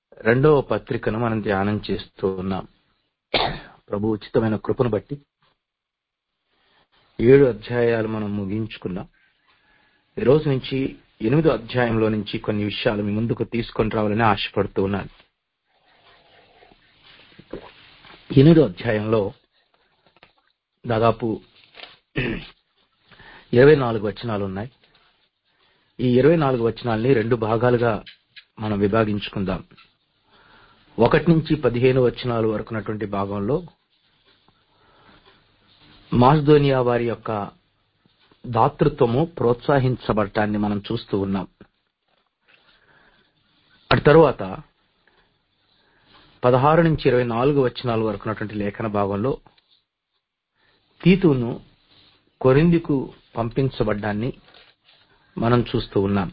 రెండవ పత్రికను మనం ధ్యానం చేస్తూ ఉన్నాం ప్రభు ఉచితమైన కృపను బట్టి ఏడు అధ్యాయాలు మనం ముగించుకున్నాం ఈ రోజు నుంచి ఎనిమిదో అధ్యాయంలో నుంచి కొన్ని విషయాలు మీ ముందుకు తీసుకొని రావాలని ఆశపడుతూ ఉన్నాను ఎనిమిదో అధ్యాయంలో దాదాపు ఇరవై నాలుగు వచనాలు ఉన్నాయి ఈ ఇరవై నాలుగు వచనాల్ని రెండు భాగాలుగా మనం విభాగించుకుందాం ఒకటి నుంచి పదిహేను వచనాలు వరకు ఉన్నటువంటి భాగంలో మాస్దోనియా వారి యొక్క దాతృత్వము ప్రోత్సహించబడటాన్ని మనం చూస్తూ ఉన్నాం అటు తరువాత పదహారు నుంచి ఇరవై నాలుగు వచనాల వరకు ఉన్నటువంటి లేఖన భాగంలో తీతును కొరిందికు పంపించబడ్డాన్ని మనం చూస్తూ ఉన్నాం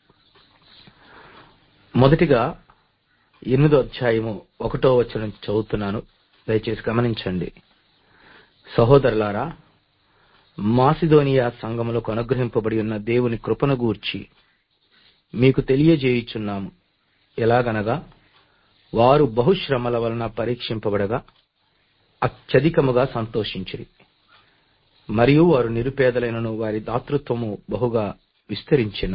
మొదటిగా ఎనిమిదో అధ్యాయము ఒకటో వచనం చదువుతున్నాను దయచేసి గమనించండి సహోదరులారా మాసిదోనియా సంఘములకు అనుగ్రహింపబడి ఉన్న దేవుని కృపను గూర్చి మీకు తెలియజేయుచున్నాము ఎలాగనగా వారు బహుశ్రమల వలన పరీక్షింపబడగా అత్యధికముగా సంతోషించిరి మరియు వారు నిరుపేదలైనను వారి దాతృత్వము బహుగా విస్తరించెను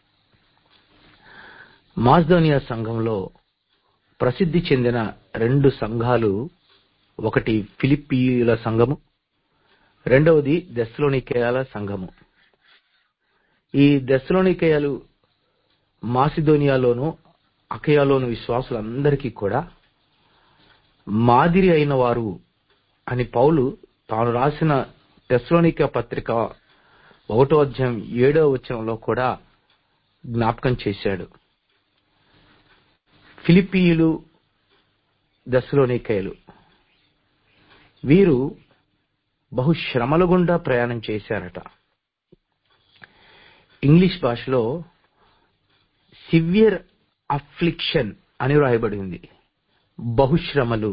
మాస్దోనియా సంఘంలో ప్రసిద్ధి చెందిన రెండు సంఘాలు ఒకటి ఫిలిప్పీయుల సంఘము రెండవది దెస్లోనికేయాల సంఘము ఈ దెస్లోనికేయాలు మాసిదోనియాలోను అకయాలోను విశ్వాసులందరికీ కూడా మాదిరి అయిన వారు అని పౌలు తాను రాసిన టెస్లోనిక పత్రిక ఒకటో అధ్యాయం ఏడవ వచనంలో కూడా జ్ఞాపకం చేశాడు ఫిలిప్పీయులు దశలోనికయలు వీరు బహుశ్రమల గుండా ప్రయాణం చేశారట ఇంగ్లీష్ భాషలో సివియర్ అఫ్లిక్షన్ అని వ్రాయబడింది బహుశ్రమలు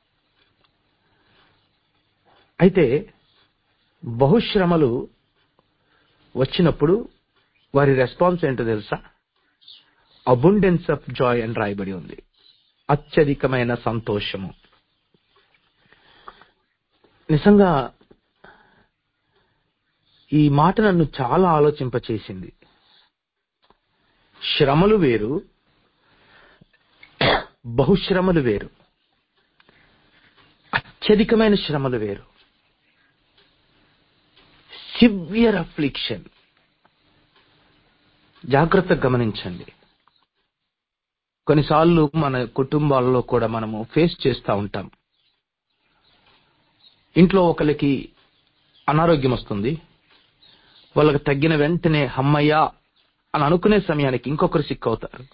అయితే బహుశ్రమలు వచ్చినప్పుడు వారి రెస్పాన్స్ ఏంటో తెలుసా అబుండెన్స్ ఆఫ్ జాయ్ అని రాయబడి ఉంది అత్యధికమైన సంతోషము నిజంగా ఈ మాట నన్ను చాలా ఆలోచింపచేసింది శ్రమలు వేరు బహుశ్రమలు వేరు అత్యధికమైన శ్రమలు వేరు సివియర్ అఫ్లిక్షన్ జాగ్రత్తగా గమనించండి కొన్నిసార్లు మన కుటుంబాలలో కూడా మనము ఫేస్ చేస్తూ ఉంటాం ఇంట్లో ఒకరికి అనారోగ్యం వస్తుంది వాళ్ళకి తగ్గిన వెంటనే హమ్మయ్యా అని అనుకునే సమయానికి ఇంకొకరు సిక్ అవుతారు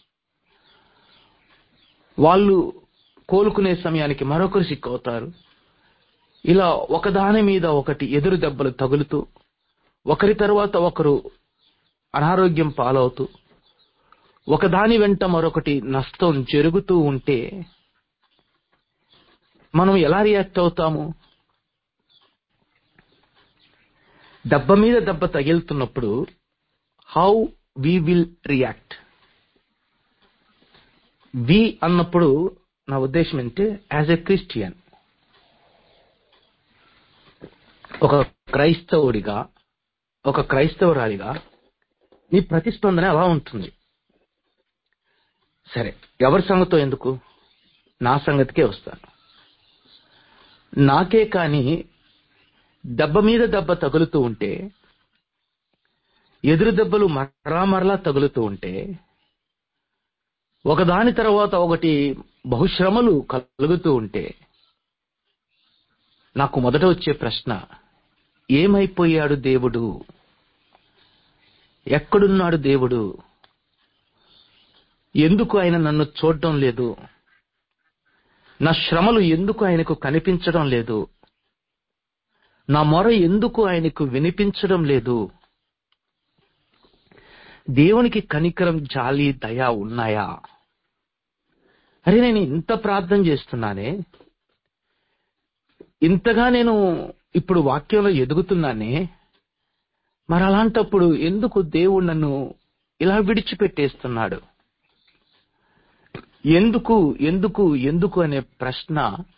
వాళ్ళు కోలుకునే సమయానికి మరొకరు సిక్ అవుతారు ఇలా ఒకదాని మీద ఒకటి ఎదురు దెబ్బలు తగులుతూ ఒకరి తర్వాత ఒకరు అనారోగ్యం పాలవుతూ ఒకదాని వెంట మరొకటి నష్టం జరుగుతూ ఉంటే మనం ఎలా రియాక్ట్ అవుతాము దెబ్బ మీద దెబ్బ తగిలుతున్నప్పుడు how we will react we అన్నప్పుడు నా ఉద్దేశం ఏంటంటే యాజ్ ఎ క్రిస్టియన్ ఒక క్రైస్తవుడిగా ఒక క్రైస్తవురాలిగా నీ ప్రతిస్పందన ఎలా ఉంటుంది సరే ఎవరి సంగతో ఎందుకు నా సంగతికే వస్తాను నాకే కానీ దెబ్బ మీద దెబ్బ తగులుతూ ఉంటే ఎదురు దెబ్బలు మరలా మరలా తగులుతూ ఉంటే ఒకదాని తర్వాత ఒకటి బహుశ్రమలు కలుగుతూ ఉంటే నాకు మొదట వచ్చే ప్రశ్న ఏమైపోయాడు దేవుడు ఎక్కడున్నాడు దేవుడు ఎందుకు ఆయన నన్ను చూడటం లేదు నా శ్రమలు ఎందుకు ఆయనకు కనిపించడం లేదు నా మొర ఎందుకు ఆయనకు వినిపించడం లేదు దేవునికి కనికరం జాలి దయ ఉన్నాయా అరే నేను ఇంత ప్రార్థన చేస్తున్నానే ఇంతగా నేను ఇప్పుడు వాక్యంలో ఎదుగుతున్నానే మరి అలాంటప్పుడు ఎందుకు దేవుడు నన్ను ఇలా విడిచిపెట్టేస్తున్నాడు ఎందుకు ఎందుకు ఎందుకు అనే ప్రశ్న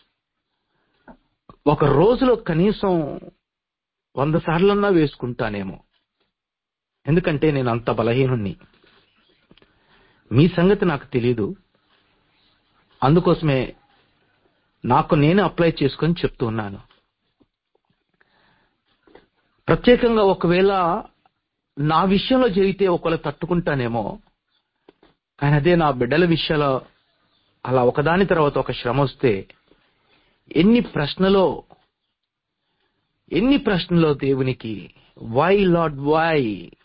ఒక రోజులో కనీసం వంద సార్లన్నా వేసుకుంటానేమో ఎందుకంటే నేను అంత బలహీనుణ్ణి మీ సంగతి నాకు తెలీదు అందుకోసమే నాకు నేను అప్లై చేసుకొని చెప్తూ ఉన్నాను ప్రత్యేకంగా ఒకవేళ నా విషయంలో జరిగితే ఒకవేళ తట్టుకుంటానేమో కానీ అదే నా బిడ్డల విషయంలో అలా ఒకదాని తర్వాత ఒక శ్రమ వస్తే ఎన్ని ప్రశ్నలో ఎన్ని ప్రశ్నలో దేవునికి వై లార్డ్ వై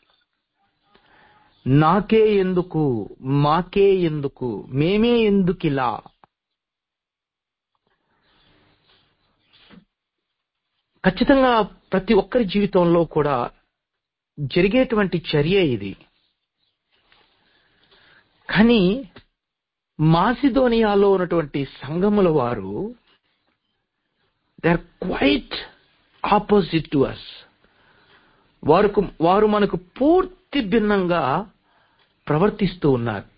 నాకే ఎందుకు మాకే ఎందుకు మేమే ఎందుకు ఇలా ఖచ్చితంగా ప్రతి ఒక్కరి జీవితంలో కూడా జరిగేటువంటి చర్య ఇది కానీ మాసిదోనియాలో ఉన్నటువంటి సంఘముల వారు they are quite opposite to us వారు వారు మనకు పూర్తి భిన్నంగా ప్రవర్తిస్తూ ఉన్నారు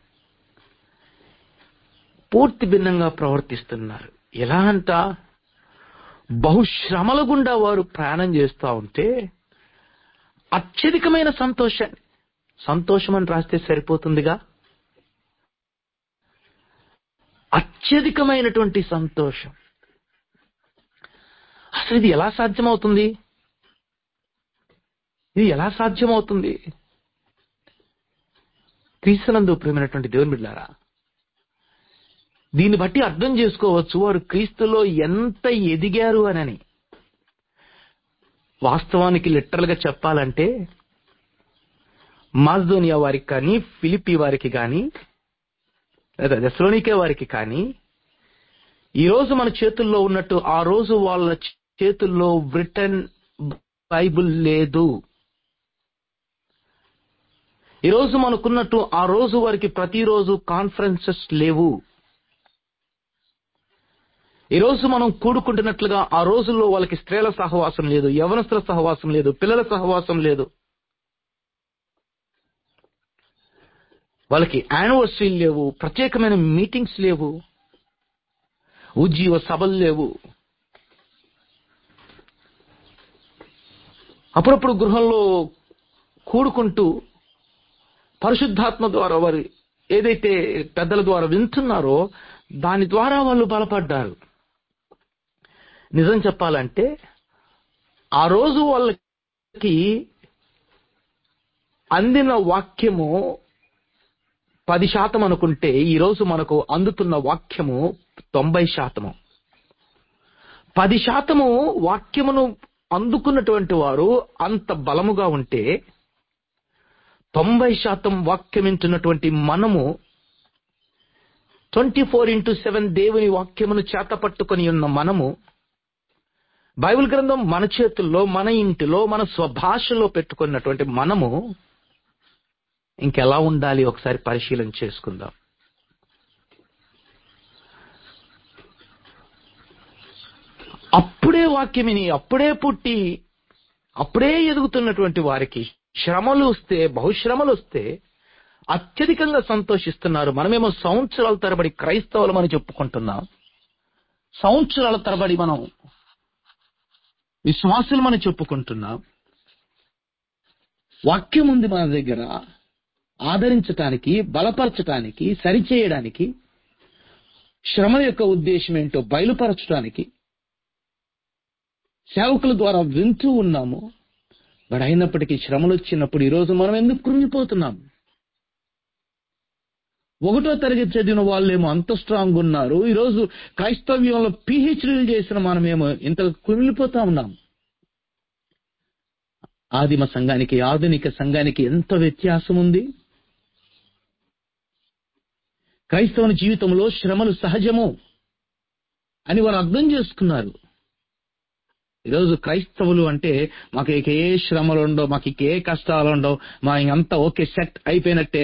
పూర్తి భిన్నంగా ప్రవర్తిస్తున్నారు ఎలా అంట బహుశ్రమల గుండా వారు ప్రయాణం చేస్తూ ఉంటే అత్యధికమైన సంతోషాన్ని సంతోషం అని రాస్తే సరిపోతుందిగా అత్యధికమైనటువంటి సంతోషం అసలు ఇది ఎలా సాధ్యమవుతుంది ఇది ఎలా సాధ్యమవుతుంది క్రీస్తునందు ప్రేమైనటువంటి దేవుని బిడ్డారా దీన్ని బట్టి అర్థం చేసుకోవచ్చు వారు క్రీస్తులో ఎంత ఎదిగారు అనని వాస్తవానికి లిటరల్ గా చెప్పాలంటే మాజ్దోనియా వారికి కానీ ఫిలిపి వారికి కానీ లేదా దశలోనికే వారికి కానీ ఈ రోజు మన చేతుల్లో ఉన్నట్టు ఆ రోజు వాళ్ళ చేతుల్లో బ్రిటన్ బైబుల్ లేదు ఈ రోజు మనకున్నట్టు ఆ రోజు వారికి ప్రతిరోజు కాన్ఫరెన్సెస్ లేవు ఈ రోజు మనం కూడుకుంటున్నట్లుగా ఆ రోజుల్లో వాళ్ళకి స్త్రీల సహవాసం లేదు యవనస్తుల సహవాసం లేదు పిల్లల సహవాసం లేదు వాళ్ళకి యానివర్సరీలు లేవు ప్రత్యేకమైన మీటింగ్స్ లేవు ఉజ్జీవ సభలు లేవు అప్పుడప్పుడు గృహంలో కూడుకుంటూ పరిశుద్ధాత్మ ద్వారా వారు ఏదైతే పెద్దల ద్వారా వింటున్నారో దాని ద్వారా వాళ్ళు బలపడ్డారు నిజం చెప్పాలంటే ఆ రోజు వాళ్ళకి అందిన వాక్యము పది శాతం అనుకుంటే ఈ రోజు మనకు అందుతున్న వాక్యము తొంభై శాతము పది శాతము వాక్యమును అందుకున్నటువంటి వారు అంత బలముగా ఉంటే తొంభై శాతం వాక్యం వింటున్నటువంటి మనము ట్వంటీ ఫోర్ ఇంటూ సెవెన్ దేవుని వాక్యమును చేత పట్టుకొని ఉన్న మనము బైబిల్ గ్రంథం మన చేతుల్లో మన ఇంటిలో మన స్వభాషలో పెట్టుకున్నటువంటి మనము ఇంకెలా ఉండాలి ఒకసారి పరిశీలన చేసుకుందాం అప్పుడే వాక్యమిని అప్పుడే పుట్టి అప్పుడే ఎదుగుతున్నటువంటి వారికి శ్రమలు వస్తే బహుశ్రమలు వస్తే అత్యధికంగా సంతోషిస్తున్నారు మనమేమో సంవత్సరాల తరబడి క్రైస్తవులు అని చెప్పుకుంటున్నాం సంవత్సరాల తరబడి మనం విశ్వాసులు మనం చెప్పుకుంటున్నాం వాక్యం ఉంది మన దగ్గర ఆదరించటానికి బలపరచటానికి సరిచేయడానికి శ్రమ యొక్క ఉద్దేశం ఏంటో బయలుపరచడానికి సేవకుల ద్వారా వింటూ ఉన్నాము బట్ అయినప్పటికీ శ్రమలు వచ్చినప్పుడు ఈరోజు మనం ఎందుకు కృంగిపోతున్నాం ఒకటో తరగతి చదివిన వాళ్ళేమో అంత స్ట్రాంగ్ ఉన్నారు ఈరోజు క్రైస్తవ్యంలో పిహెచ్డీలు చేసిన మనమేమో ఇంత కుమిలిపోతా ఉన్నాం ఆదిమ సంఘానికి ఆధునిక సంఘానికి ఎంత వ్యత్యాసం ఉంది క్రైస్తవుని జీవితంలో శ్రమలు సహజము అని వారు అర్థం చేసుకున్నారు ఈరోజు క్రైస్తవులు అంటే మాకు ఇక ఏ శ్రమలు ఉండవు మాకు ఇక ఏ కష్టాలు ఉండవు మా ఇంకంతా ఓకే సెట్ అయిపోయినట్టే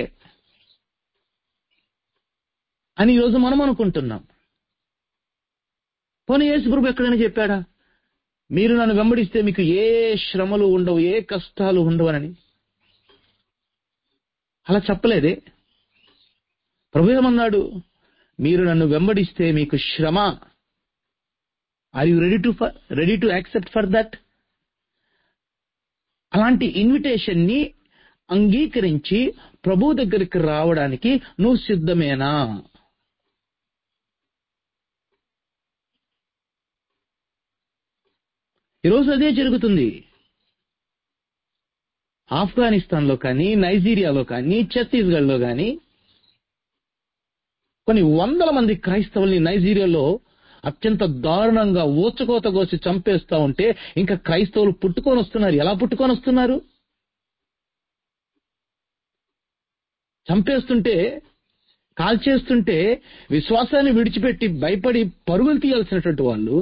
అని ఈరోజు మనం అనుకుంటున్నాం పోనీ యేసుప్రభు ఎక్కడైనా చెప్పాడా మీరు నన్ను వెంబడిస్తే మీకు ఏ శ్రమలు ఉండవు ఏ కష్టాలు ఉండవనని అలా చెప్పలేదే ప్రభు ఏమన్నాడు మీరు నన్ను వెంబడిస్తే మీకు శ్రమ are you ready to ready to accept for that అలాంటి ఇన్విటేషన్ ని అంగీకరించి ప్రభు దగ్గరికి రావడానికి నువ్వు సిద్ధమేనా ఈరోజు అదే జరుగుతుంది ఆఫ్ఘనిస్తాన్లో కానీ నైజీరియాలో కానీ ఛత్తీస్గఢ్లో కానీ కొన్ని వందల మంది క్రైస్తవుల్ని నైజీరియాలో అత్యంత దారుణంగా ఊచకోత కోసి చంపేస్తా ఉంటే ఇంకా క్రైస్తవులు పుట్టుకొని వస్తున్నారు ఎలా పుట్టుకొని వస్తున్నారు చంపేస్తుంటే కాల్చేస్తుంటే విశ్వాసాన్ని విడిచిపెట్టి భయపడి పరుగులు తీయాల్సినటువంటి వాళ్ళు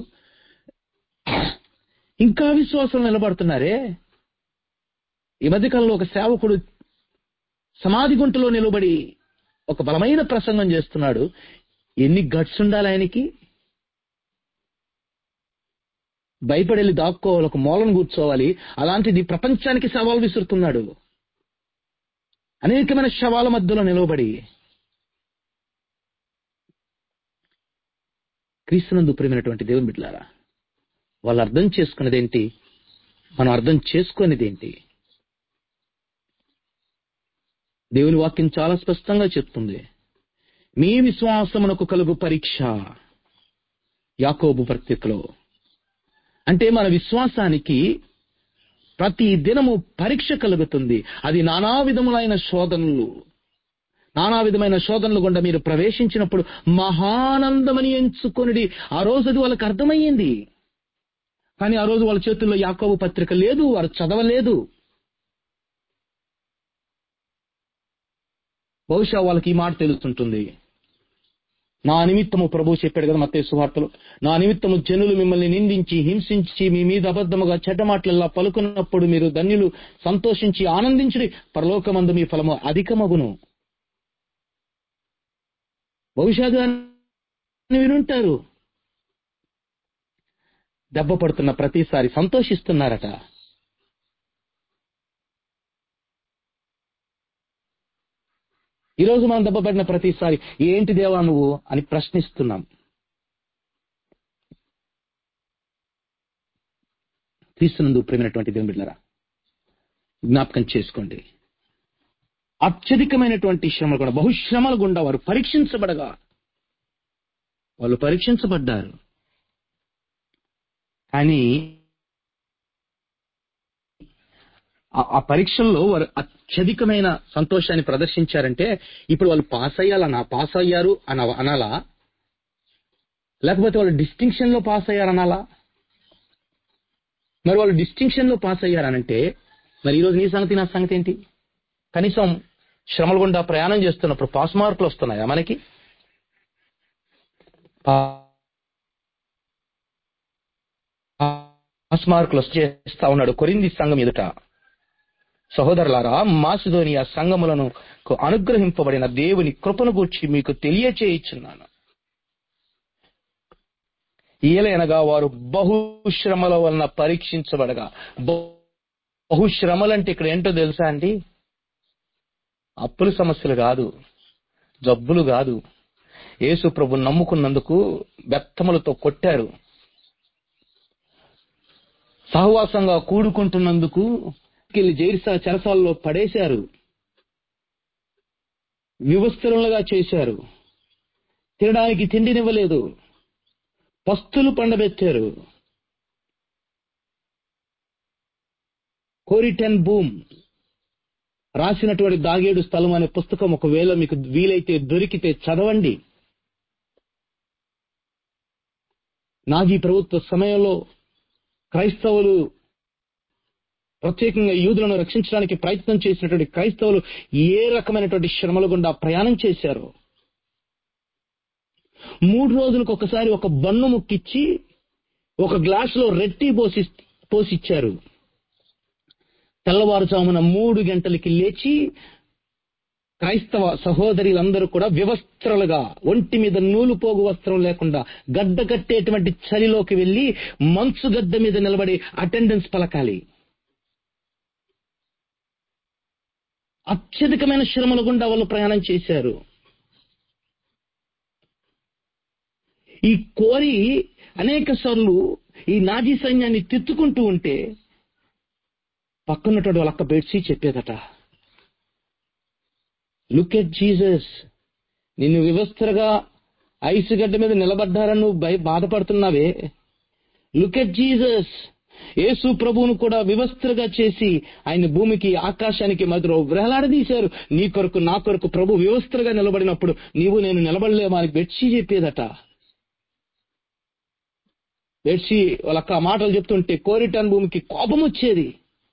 ఇంకా విశ్వాసం నిలబడుతున్నారే ఈ మధ్యకాలంలో ఒక సేవకుడు సమాధి గుంటలో నిలబడి ఒక బలమైన ప్రసంగం చేస్తున్నాడు ఎన్ని గట్స్ ఉండాలి ఆయనకి భయపడెళ్ళి దాక్కోవాలి ఒక మూలను కూర్చోవాలి అలాంటిది ప్రపంచానికి సవాల్ విసురుతున్నాడు అనేకమైన శవాల మధ్యలో నిలవబడి క్రీస్తునందు ప్రేమైనటువంటి దేవుని బిడ్డలారా వాళ్ళు అర్థం చేసుకున్నదేంటి మనం అర్థం చేసుకునేదేంటి దేవుని వాక్యం చాలా స్పష్టంగా చెప్తుంది మీ విశ్వాసమునకు కలుగు పరీక్ష యాకోబు పత్రికలో అంటే మన విశ్వాసానికి ప్రతి దినము పరీక్ష కలుగుతుంది అది నానా విధములైన శోధనలు నానా విధమైన శోధనలు గుండా మీరు ప్రవేశించినప్పుడు మహానందమని ఎంచుకొనిడి ఆ రోజు అది వాళ్ళకి అర్థమయ్యింది కానీ ఆ రోజు వాళ్ళ చేతుల్లో యాకోబు పత్రిక లేదు వారు చదవలేదు బహుశా వాళ్ళకి ఈ మాట తెలుస్తుంటుంది నా నిమిత్తము ప్రభు చెప్పాడు కదా మత్తే సువార్తలు నా నిమిత్తము జనులు మిమ్మల్ని నిందించి హింసించి మీ మీద అబద్ధముగా చెడ్డ మాటలలా పలుకున్నప్పుడు మీరు ధన్యులు సంతోషించి ఆనందించుడి పరలోకమందు మీ ఫలము అధికమగును బహుశా దాన్ని వినుంటారు దెబ్బ పడుతున్న ప్రతిసారి సంతోషిస్తున్నారట ఈరోజు మనం దెబ్బపడిన ప్రతిసారి ఏంటి దేవా నువ్వు అని ప్రశ్నిస్తున్నాం క్రీస్తునందు ప్రేమైనటువంటి దేవుని బిడ్డలారా జ్ఞాపకం చేసుకోండి అత్యధికమైనటువంటి శ్రమలు కూడా బహుశ్రమలు గుండా వారు పరీక్షించబడగా వాళ్ళు పరీక్షించబడ్డారు కానీ ఆ- ఆ పరీక్షల్లో వారు అత్యధికమైన సంతోషాన్ని ప్రదర్శించారంటే ఇప్పుడు వాళ్ళు పాస్ అయ్యాలన్నా పాస్ అయ్యారు అన అనాలా లేకపోతే వాళ్ళు డిస్టింక్షన్ లో పాస్ అయ్యారనాలా మరి వాళ్ళు డిస్టింక్షన్ లో పాస్ అయ్యారనంటే మరి ఈరోజు నీ సంగతి నా సంగతి ఏంటి కనీసం శ్రమల గుండా ప్రయాణం చేస్తున్నప్పుడు పాస్ మార్కులు వస్తున్నాయా మనకి పాస్ మార్కులు చేస్తా ఉన్నాడు కొరింది సంఘం ఎదుట సహోదరులారా మాసిదోనియా సంఘములను అనుగ్రహింపబడిన దేవుని కృపను గూర్చి మీకు తెలియచేయుచున్నాను ఏలైనగా వారు బహుశ్రమల వలన పరీక్షించబడగా బహు- బహుశ్రమలంటే ఇక్కడ ఏంటో తెలుసా అండి అప్పుల సమస్యలు కాదు జబ్బులు కాదు యేసు ప్రభు నమ్ముకున్నందుకు బెత్తములతో కొట్టారు సహవాసంగా కూడుకుంటున్నందుకు వెళ్ళి జైర్సా చెరసాల్లో పడేశారు వివస్త్రలుగా చేశారు తినడానికి తిండినివ్వలేదు పస్తులు పండబెట్టారు కోరిటెన్ బూమ్ రాసినటువంటి దాగేడు స్థలం అనే పుస్తకం ఒకవేళ మీకు వీలైతే దొరికితే చదవండి నాజీ ప్రభుత్వ సమయంలో క్రైస్తవులు ప్రత్యేకంగా యూదులను రక్షించడానికి ప్రయత్నం చేసినటువంటి క్రైస్తవులు ఏ రకమైనటువంటి శ్రమల గుండా ప్రయాణం చేశారు మూడు రోజులకు ఒకసారి ఒక బన్ను ముక్కిచ్చి ఒక గ్లాసులో రెట్టి పోసి పోసిచ్చారు తెల్లవారుజామున మూడు గంటలకి లేచి క్రైస్తవ సహోదరులందరూ కూడా వివస్త్రలుగా ఒంటి మీద నూలు పోగు వస్త్రం లేకుండా గడ్డ కట్టేటువంటి చలిలోకి వెళ్లి మంచు గడ్డ మీద నిలబడి అటెండెన్స్ పలకాలి అత్యధికమైన శ్రమల గుండా వాళ్ళు ప్రయాణం చేశారు ఈ కోరి అనేక సార్లు ఈ నాజీ సైన్యాన్ని తిట్టుకుంటూ ఉంటే పక్కన్నటువంటి వాళ్ళక్క బెడ్సీ చెప్పేదట లుక్ ఎట్ జీసస్ నిన్ను వివస్త్రగా ఐసు గడ్డ మీద నిలబడ్డారని నువ్వు భయ బాధపడుతున్నావే లుక్ ఎట్ జీసస్ యేసు ప్రభువును కూడా వివస్త్రగా చేసి ఆయన భూమికి ఆకాశానికి మధ్యలో వేలాడదీశారు నీ కొరకు నా కొరకు ప్రభు వివస్త్రగా నిలబడినప్పుడు నీవు నేను నిలబడలేమా అని బెడ్షీ చెప్పేదట బెడ్షీ వాళ్ళక్క ఆ మాటలు చెప్తుంటే కోరిటాన్ భూమికి కోపం వచ్చేది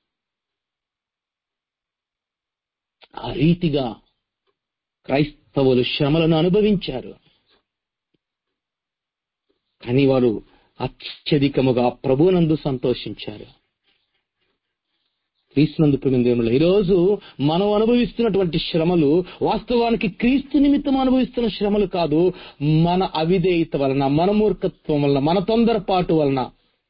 ఆ రీతిగా క్రైస్తవులు శ్రమలను అనుభవించారు కానీ వారు అత్యధికముగా ప్రభునందు సంతోషించారు క్రీస్తునందు ప్రేమిదేవులు ఈరోజు మనం అనుభవిస్తున్నటువంటి శ్రమలు వాస్తవానికి క్రీస్తు నిమిత్తం అనుభవిస్తున్న శ్రమలు కాదు మన అవిధేయత వలన మన మూర్ఖత్వం వలన మన తొందరపాటు వలన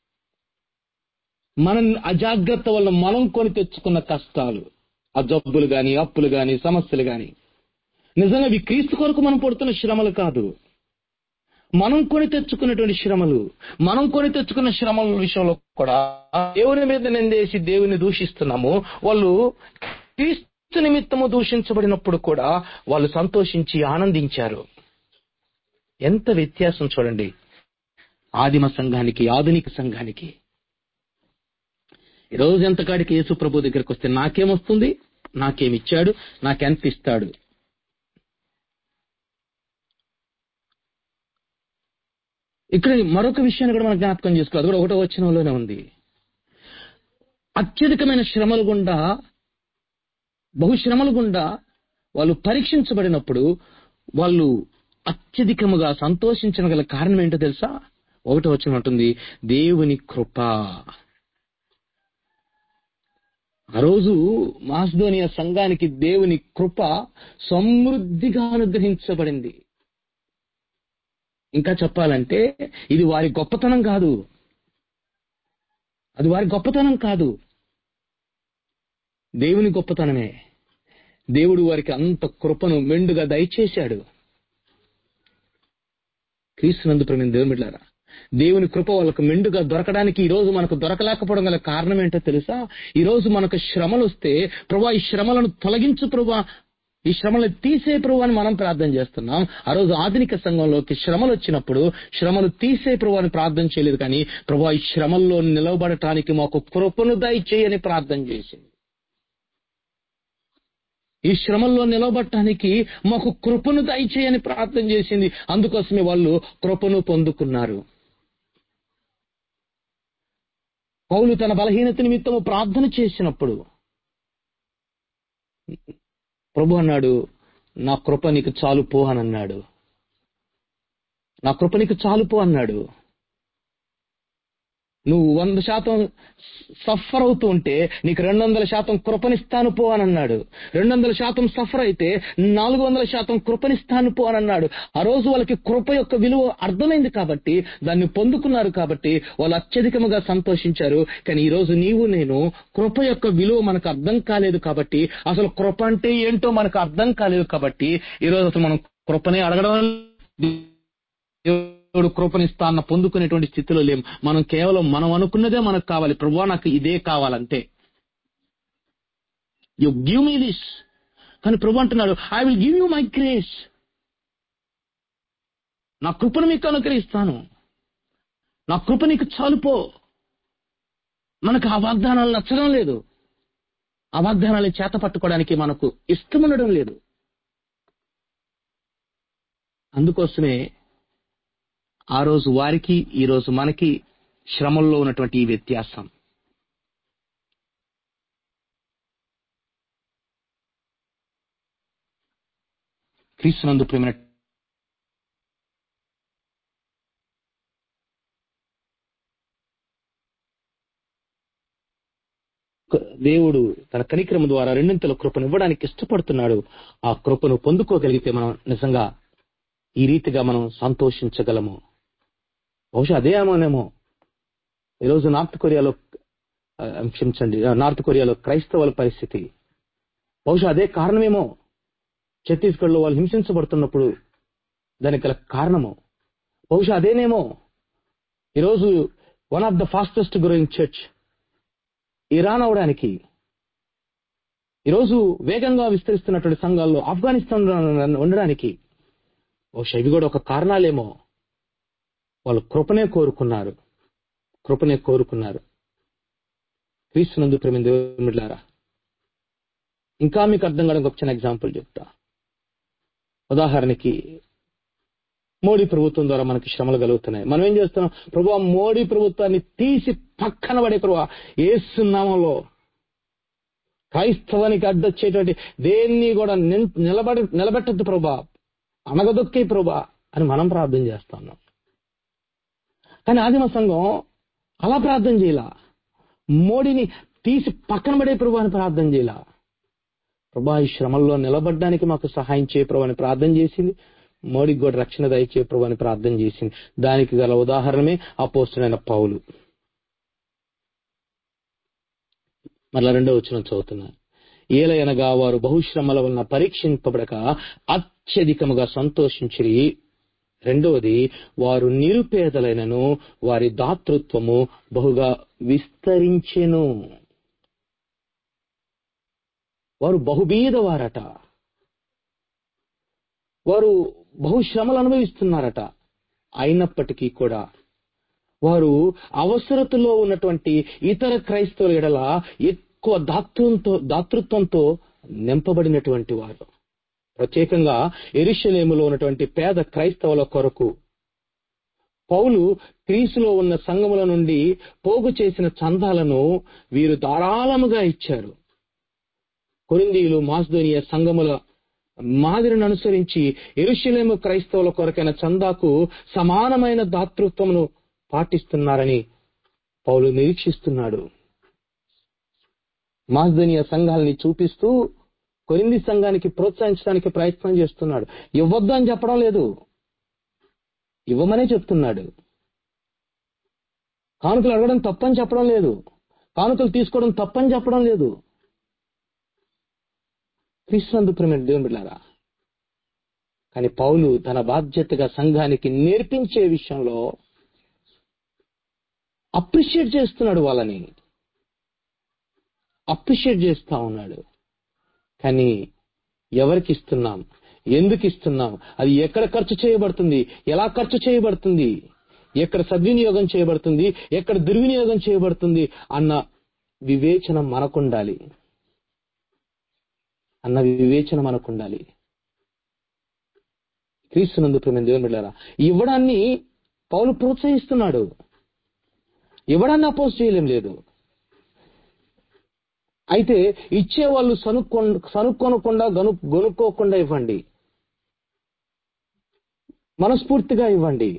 మన అజాగ్రత్త వలన మనం కొని తెచ్చుకున్న కష్టాలు ఆ జబ్బులు గాని అప్పులు గాని సమస్యలు గాని నిజంగా ఇవి క్రీస్తు కొరకు మనం పడుతున్న శ్రమలు కాదు మనం కొని తెచ్చుకున్నటువంటి శ్రమలు మనం కొని తెచ్చుకున్న శ్రమల విషయంలో కూడా దేవుని మీద నిందేసి దేవుని దూషిస్తున్నాము వాళ్ళు క్రీస్తు నిమిత్తము దూషించబడినప్పుడు కూడా వాళ్ళు సంతోషించి ఆనందించారు ఎంత వ్యత్యాసం చూడండి ఆదిమ సంఘానికి ఆధునిక సంఘానికి ఈ రోజు ఎంతకాడికి యేసు ప్రభు దగ్గరికి వస్తే నాకేమొస్తుంది నాకేమిచ్చాడు నాకెంత ఇస్తాడు ఇక్కడ మరొక విషయాన్ని కూడా మనం జ్ఞాపకం చేసుకోవాలి అది కూడా ఒకటో వచనంలోనే ఉంది అత్యధికమైన శ్రమల గుండా బహుశ్రమల గుండా వాళ్ళు పరీక్షించబడినప్పుడు వాళ్ళు అత్యధికముగా సంతోషించగల కారణం ఏంటో తెలుసా ఒకటో వచనం ఉంటుంది దేవుని కృప ఆ రోజు మాస్దోనియా సంఘానికి దేవుని కృప సమృద్ధిగా అనుగ్రహించబడింది ఇంకా చెప్పాలంటే ఇది వారి గొప్పతనం కాదు అది వారి గొప్పతనం కాదు దేవుని గొప్పతనమే దేవుడు వారికి అంత కృపను మెండుగా దయచేశాడు క్రీస్తునందు ప్రేమ దేవుని బిడ్డారా దేవుని కృప వాళ్ళకు మెండుగా దొరకడానికి ఈ రోజు మనకు దొరకలేకపోవడం గల కారణం ఏంటో తెలుసా ఈ రోజు మనకు శ్రమలు వస్తే ప్రభా ఈ శ్రమలను తొలగించు ప్రభా ఈ శ్రమలు తీసే ప్రభు అని మనం ప్రార్థన చేస్తున్నాం ఆ రోజు ఆధునిక సంఘంలోకి శ్రమలు వచ్చినప్పుడు శ్రమలు తీసే ప్రభు అని ప్రార్థన చేయలేదు కానీ ప్రభా ఈ శ్రమల్లో నిలబడటానికి మాకు కృపను దయచేయని ప్రార్థన చేసింది ఈ శ్రమల్లో నిలబడటానికి మాకు కృపను దయచేయని ప్రార్థన చేసింది అందుకోసమే వాళ్ళు కృపను పొందుకున్నారు పౌలు తన బలహీనత నిమిత్తము ప్రార్థన చేసినప్పుడు ప్రభు అన్నాడు నా కృప నీకు చాలు పో అని అన్నాడు నా కృప నీకు చాలు పో అన్నాడు నువ్వు వంద శాతం సఫర్ అవుతూ ఉంటే నీకు రెండు వందల శాతం కృపనిస్తాను పో అని అన్నాడు రెండు వందల శాతం సఫర్ అయితే నాలుగు వందల శాతం కృపనిస్తాను పో అని అన్నాడు ఆ రోజు వాళ్ళకి కృప యొక్క విలువ అర్థమైంది కాబట్టి దాన్ని పొందుకున్నారు కాబట్టి వాళ్ళు అత్యధికముగా సంతోషించారు కానీ ఈ రోజు నీవు నేను కృప యొక్క విలువ మనకు అర్థం కాలేదు కాబట్టి అసలు కృప అంటే ఏంటో మనకు అర్థం కాలేదు కాబట్టి ఈ రోజు అసలు మనం కృపనే అడగడం దేవుడు కృపనిస్తా అన్న పొందుకునేటువంటి స్థితిలో లేం మనం కేవలం మనం అనుకున్నదే మనకు కావాలి ప్రభు నాకు ఇదే కావాలంటే యు గివ్ మీ దిస్ కానీ ప్రభు అంటున్నాడు I will give you my grace నా కృపను మీకు అనుగ్రహిస్తాను నా కృప నీకు చాలుపో మనకు ఆ వాగ్దానాలు నచ్చడం లేదు ఆ వాగ్దానాలు చేత పట్టుకోవడానికి మనకు ఇష్టం ఉండడం లేదు అందుకోసమే ఆ రోజు వారికి ఈ రోజు మనకి శ్రమల్లో ఉన్నటువంటి ఈ వ్యత్యాసం క్రీస్తునందు ప్రేమ దేవుడు తన కనిక్రమ ద్వారా రెండింతల కృపను ఇవ్వడానికి ఇష్టపడుతున్నాడు ఆ కృపను పొందుకోగలిగితే మనం నిజంగా ఈ రీతిగా మనం సంతోషించగలము బహుశా అదే ఏమోనేమో ఈరోజు నార్త్ కొరియాలో ఆ, క్షమించండి ఆ, నార్త్ కొరియాలో క్రైస్తవుల పరిస్థితి బహుశా అదే కారణమేమో ఛత్తీస్గఢ్ లో వాళ్ళు హింసించబడుతున్నప్పుడు దానికి గల కారణము బహుశా అదేనేమో ఈరోజు one of the fastest growing church Iran అవడానికి ఈరోజు వేగంగా విస్తరిస్తున్నటువంటి సంఘాల్లో ఆఫ్ఘనిస్తాన్ ఉండడానికి బహుశా ఇవి కూడా ఒక కారణాలేమో వాళ్ళు కృపనే కోరుకున్నారు కృపనే కోరుకున్నారు క్రీస్తునందు ప్రేమ దేవులారా ఇంకా మీకు అర్థం కావడానికి ఒక చిన్న ఎగ్జాంపుల్ చెప్తా ఉదాహరణకి మోడీ ప్రభుత్వం ద్వారా మనకి శ్రమలు కలుగుతున్నాయి మనం ఏం చేస్తున్నాం ప్రభు మోడీ ప్రభుత్వాన్ని తీసి పక్కన పడే ప్రభు ఏసునామంలో క్రైస్తవానికి అడ్డొచ్చేటువంటి దేన్ని కూడా నిన్- నిలబడి నిలబెట్టద్దు ప్రభా అనగదొక్కే ప్రభా అని మనం ప్రార్థన చేస్తున్నాం కానీ ఆదిమ సంఘం అలా ప్రార్థన చేయాల మోడీని తీసి పక్కన పడే ప్రభు అని ప్రార్థన చేయాల ప్రభా ఈ శ్రమల్లో నిలబడడానికి మాకు సహాయం చేయ ప్రభు అని ప్రార్థన చేసింది మోడీకి కూడా రక్షణ దయచే ప్రభు అని ప్రార్థన చేసింది దానికి గల ఉదాహరణమే అపోస్తుడైన పౌలు మరలా రెండో వచ్చిన చదువుతున్నాను ఏలయనగా వారు బహుశ్రమల వలన పరీక్షింపబడక అత్యధికముగా సంతోషించిరి రెండవది వారు నిరుపేదలైనను వారి దాతృత్వము బహుగా విస్తరించెను వారు బహుబీదవారట వారు బహుశ్రమలు అనుభవిస్తున్నారట అయినప్పటికీ కూడా వారు అవసరతలో ఉన్నటువంటి ఇతర క్రైస్తవుల ఎడల ఎక్కువ దాతృత్వంతో దాతృత్వంతో నింపబడినటువంటి వారు ప్రత్యేకంగా ఎరుషలేములో ఉన్నటువంటి పేద క్రైస్తవుల కొరకు పౌలు క్రీస్తులో ఉన్న సంఘముల నుండి పోగు చేసిన చందాలను వీరు ధారాళముగా ఇచ్చారు కొరిందీయులు మాస్దోనియ సంఘముల మాదిరిని అనుసరించి ఎరుషలేము క్రైస్తవుల కొరకైన చందాకు సమానమైన దాతృత్వమును పాటిస్తున్నారని పౌలు నిరీక్షిస్తున్నాడు మాస్దోనియ సంఘాలని చూపిస్తూ కొరింది సంఘానికి ప్రోత్సహించడానికి ప్రయత్నం చేస్తున్నాడు ఇవ్వద్దు అని చెప్పడం లేదు ఇవ్వమనే చెప్తున్నాడు కానుకలు అడగడం తప్పని చెప్పడం లేదు కానుకలు తీసుకోవడం తప్పని చెప్పడం లేదు క్రీస్తునందు ప్రేమ దేవుని బిడ్డారా కానీ పౌలు తన బాధ్యతగా సంఘానికి నేర్పించే విషయంలో అప్రిషియేట్ చేస్తున్నాడు వాళ్ళని అప్రిషియేట్ చేస్తా ఉన్నాడు కానీ ఎవరికి ఇస్తున్నాం ఎందుకు ఇస్తున్నాం అది ఎక్కడ ఖర్చు చేయబడుతుంది ఎలా ఖర్చు చేయబడుతుంది ఎక్కడ సద్వినియోగం చేయబడుతుంది ఎక్కడ దుర్వినియోగం చేయబడుతుంది అన్న వివేచన మనకుండాలి అన్న వివేచన మనకుండాలి క్రీస్తునందు ప్రేమ దేవుని బిడ్డారా ఇవ్వడాన్ని పౌలు ప్రోత్సహిస్తున్నాడు ఇవ్వడాన్ని అపోజ్ చేయలేం లేదు అయితే ఇచ్చే వాళ్ళు సనుక్కో సనుక్కొనకుండా గను గొనుక్కోకుండా ఇవ్వండి మనస్ఫూర్తిగా ఇవ్వండి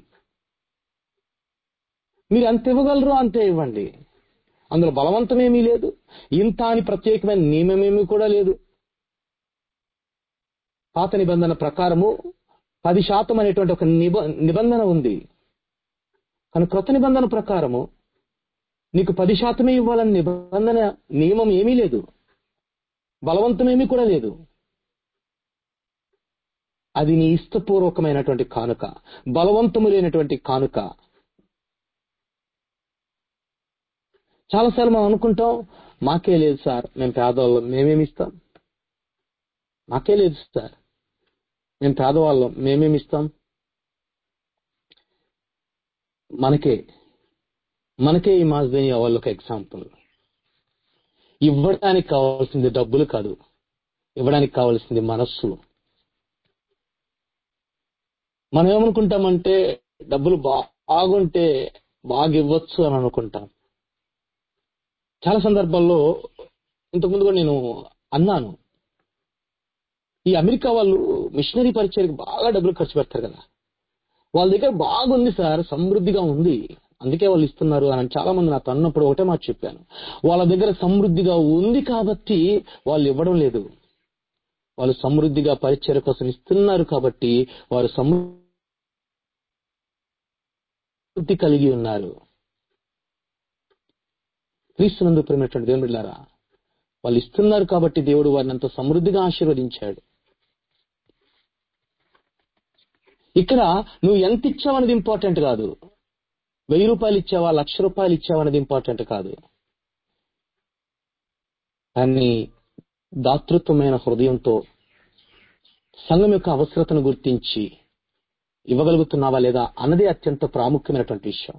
మీరు ఎంత ఇవ్వగలరో అంతే ఇవ్వండి అందులో బలవంతమేమీ లేదు ఇంత అని ప్రత్యేకమైన నియమమేమీ కూడా లేదు పాత నిబంధన ప్రకారము పది శాతం అనేటువంటి ఒక నిబ నిబంధన ఉంది కానీ క్రొత్త నిబంధన ప్రకారము నీకు పది శాతమే ఇవ్వాలని నిబంధన నియమం ఏమీ లేదు బలవంతమేమీ కూడా లేదు అది నీ ఇష్టపూర్వకమైనటువంటి కానుక బలవంతము లేనటువంటి కానుక చాలాసార్లు మనం అనుకుంటాం మాకే లేదు సార్ మేము పేదవాళ్ళం మేమేమి ఇస్తాం మాకే లేదు సార్ మేము పేదవాళ్ళం మేమేమి ఇస్తాం మనకే మనకే ఈ మాస్దేని వాళ్ళు ఒక ఎగ్జాంపుల్ ఇవ్వడానికి కావాల్సింది డబ్బులు కాదు ఇవ్వడానికి కావాల్సింది మనస్సు మనం ఏమనుకుంటామంటే డబ్బులు బాగుంటే బాగా ఇవ్వచ్చు అని అనుకుంటాం చాలా సందర్భాల్లో ఇంతకుముందు కూడా నేను అన్నాను ఈ అమెరికా వాళ్ళు మిషనరీ పరిచయకి బాగా డబ్బులు ఖర్చు పెడతారు కదా వాళ్ళ దగ్గర బాగుంది సార్ సమృద్ధిగా ఉంది అందుకే వాళ్ళు ఇస్తున్నారు అని చాలా మంది నాతో అన్నప్పుడు ఒకటే మాట చెప్పాను వాళ్ళ దగ్గర సమృద్ధిగా ఉంది కాబట్టి వాళ్ళు ఇవ్వడం లేదు వాళ్ళు సమృద్ధిగా పరిచయ కోసం ఇస్తున్నారు కాబట్టి వారు సమృద్ధి కలిగి ఉన్నారు క్రీస్తునందు ప్రేమటువంటి దేవుని బిడ్డారా వాళ్ళు ఇస్తున్నారు కాబట్టి దేవుడు వారిని అంత సమృద్ధిగా ఆశీర్వదించాడు ఇక్కడ నువ్వు ఎంత ఇచ్చావన్నది ఇంపార్టెంట్ కాదు వెయ్యి రూపాయలు ఇచ్చావా లక్ష రూపాయలు ఇచ్చావా అనేది ఇంపార్టెంట్ కాదు కానీ దాతృత్వమైన హృదయంతో సంఘం యొక్క అవసరతను గుర్తించి ఇవ్వగలుగుతున్నావా లేదా అన్నది అత్యంత ప్రాముఖ్యమైనటువంటి విషయం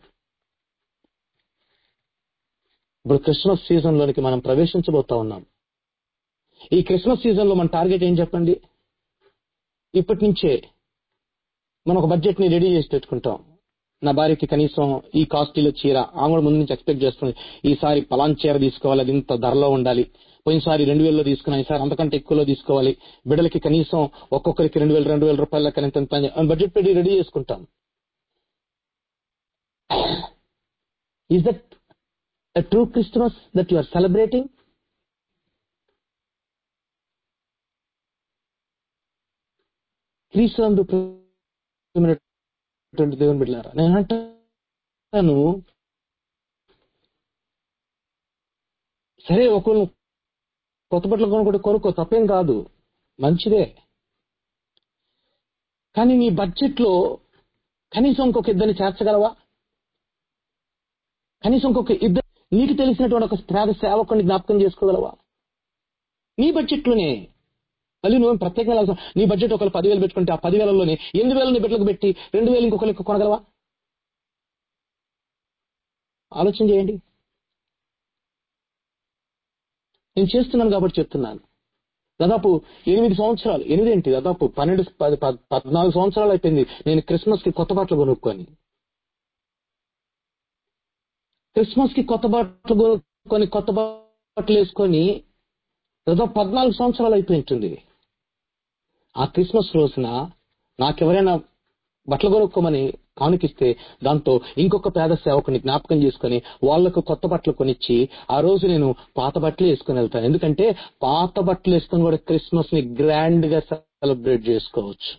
ఇప్పుడు క్రిస్మస్ సీజన్ లోనికి మనం ప్రవేశించబోతా ఉన్నాం ఈ క్రిస్మస్ సీజన్ లో మన టార్గెట్ ఏం చెప్పండి ఇప్పటి నుంచే మనం ఒక బడ్జెట్ ని రెడీ చేసి పెట్టుకుంటాం నా భార్యకి కనీసం ఈ కాస్టీలో చీర ఆమె కూడా ముందు నుంచి ఎక్స్పెక్ట్ చేస్తుంది ఈసారి పలాన్ చీర తీసుకోవాలి అది ఇంత ధరలో ఉండాలి పోయినసారి రెండు వేలలో తీసుకున్నా ఈసారి అంతకంటే ఎక్కువలో తీసుకోవాలి బిడ్డలకి కనీసం ఒక్కొక్కరికి రెండు వేలు రెండు వేల రూపాయల లెక్కన ఇంత ఇంత అని బడ్జెట్ పెట్టి రెడీ చేసుకుంటాం is that a true Christmas that you are celebrating? క్రీస్తు దేవుని బిడ్డారా నేను అంటాను సరే ఒకరు కొత్త బట్టలు కొనుక్కుంటే కొనుక్కో తప్పేం కాదు మంచిదే కానీ నీ బడ్జెట్ లో కనీసం ఇంకొక ఇద్దరిని చేర్చగలవా కనీసం ఇంకొక ఇద్దరు నీకు తెలిసినటువంటి ఒక పేద సేవకుని జ్ఞాపకం చేసుకోగలవా నీ బడ్జెట్ లోనే మళ్ళీ నువ్వు ప్రత్యేకంగా అవసరం నీ బడ్జెట్ ఒకరు పదివేలు పెట్టుకుంటే ఆ పదివేలలోనే ఎనిమిది వేలు నీ బిడ్డలకు పెట్టి రెండు వేలు ఇంకొకరికి కొనగలవా ఆలోచన చేయండి నేను చేస్తున్నాను కాబట్టి చెప్తున్నాను దాదాపు ఎనిమిది సంవత్సరాలు ఎనిమిది ఏంటి దాదాపు పన్నెండు పది- పద్- పద్నాలుగు సంవత్సరాలు అయిపోయింది నేను క్రిస్మస్ కి కొత్త బట్టలు కొనుక్కొని క్రిస్మస్ కి కొత్త బట్టలు కొనుక్కొని కొత్త బట్టలు వేసుకొని దాదాపు పద్నాలుగు సంవత్సరాలు అయిపోయింటుంది ఆ క్రిస్మస్ రోజున నాకెవరైనా బట్టలు కొనుక్కోమని కానుకిస్తే దాంతో ఇంకొక పేద సేవకుని జ్ఞాపకం చేసుకొని వాళ్లకు కొత్త బట్టలు కొనిచ్చి ఆ రోజు నేను పాత బట్టలు వేసుకుని వెళ్తాను ఎందుకంటే పాత బట్టలు వేసుకొని కూడా క్రిస్మస్ ని గ్రాండ్ గా సెలబ్రేట్ చేసుకోవచ్చు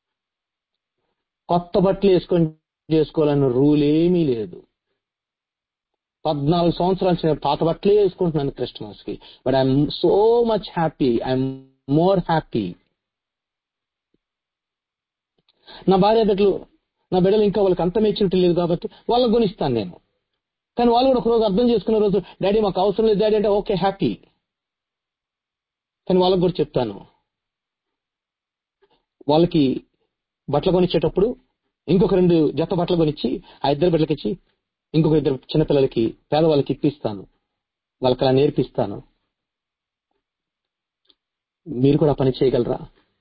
కొత్త బట్టలు వేసుకొని చేసుకోవాలన్న రూల్ ఏమీ లేదు పద్నాలుగు సంవత్సరాల నుంచి నేను పాత బట్టలే వేసుకుంటున్నాను క్రిస్మస్ కి but I'm so much happy I'm more happy నా భార్య బిడ్డలు నా బిడ్డలు ఇంకా వాళ్ళకి అంత మెచ్యూరిటీ లేదు కాబట్టి వాళ్ళకి కొనిస్తాను నేను కానీ వాళ్ళు కూడా ఒక రోజు అర్థం చేసుకునే రోజు డాడీ మాకు అవసరం లేదు డాడీ అంటే ఓకే హ్యాపీ కానీ వాళ్ళకి కూడా చెప్తాను వాళ్ళకి బట్టలు కొనిచ్చేటప్పుడు ఇంకొక రెండు జత బట్టలు కొనిచ్చి ఆ ఇద్దరు బిడ్డలకి ఇచ్చి ఇంకొక ఇద్దరు చిన్నపిల్లలకి పేదవాళ్ళకి ఇప్పిస్తాను వాళ్ళకి అలా నేర్పిస్తాను మీరు కూడా ఆ పని చేయగలరా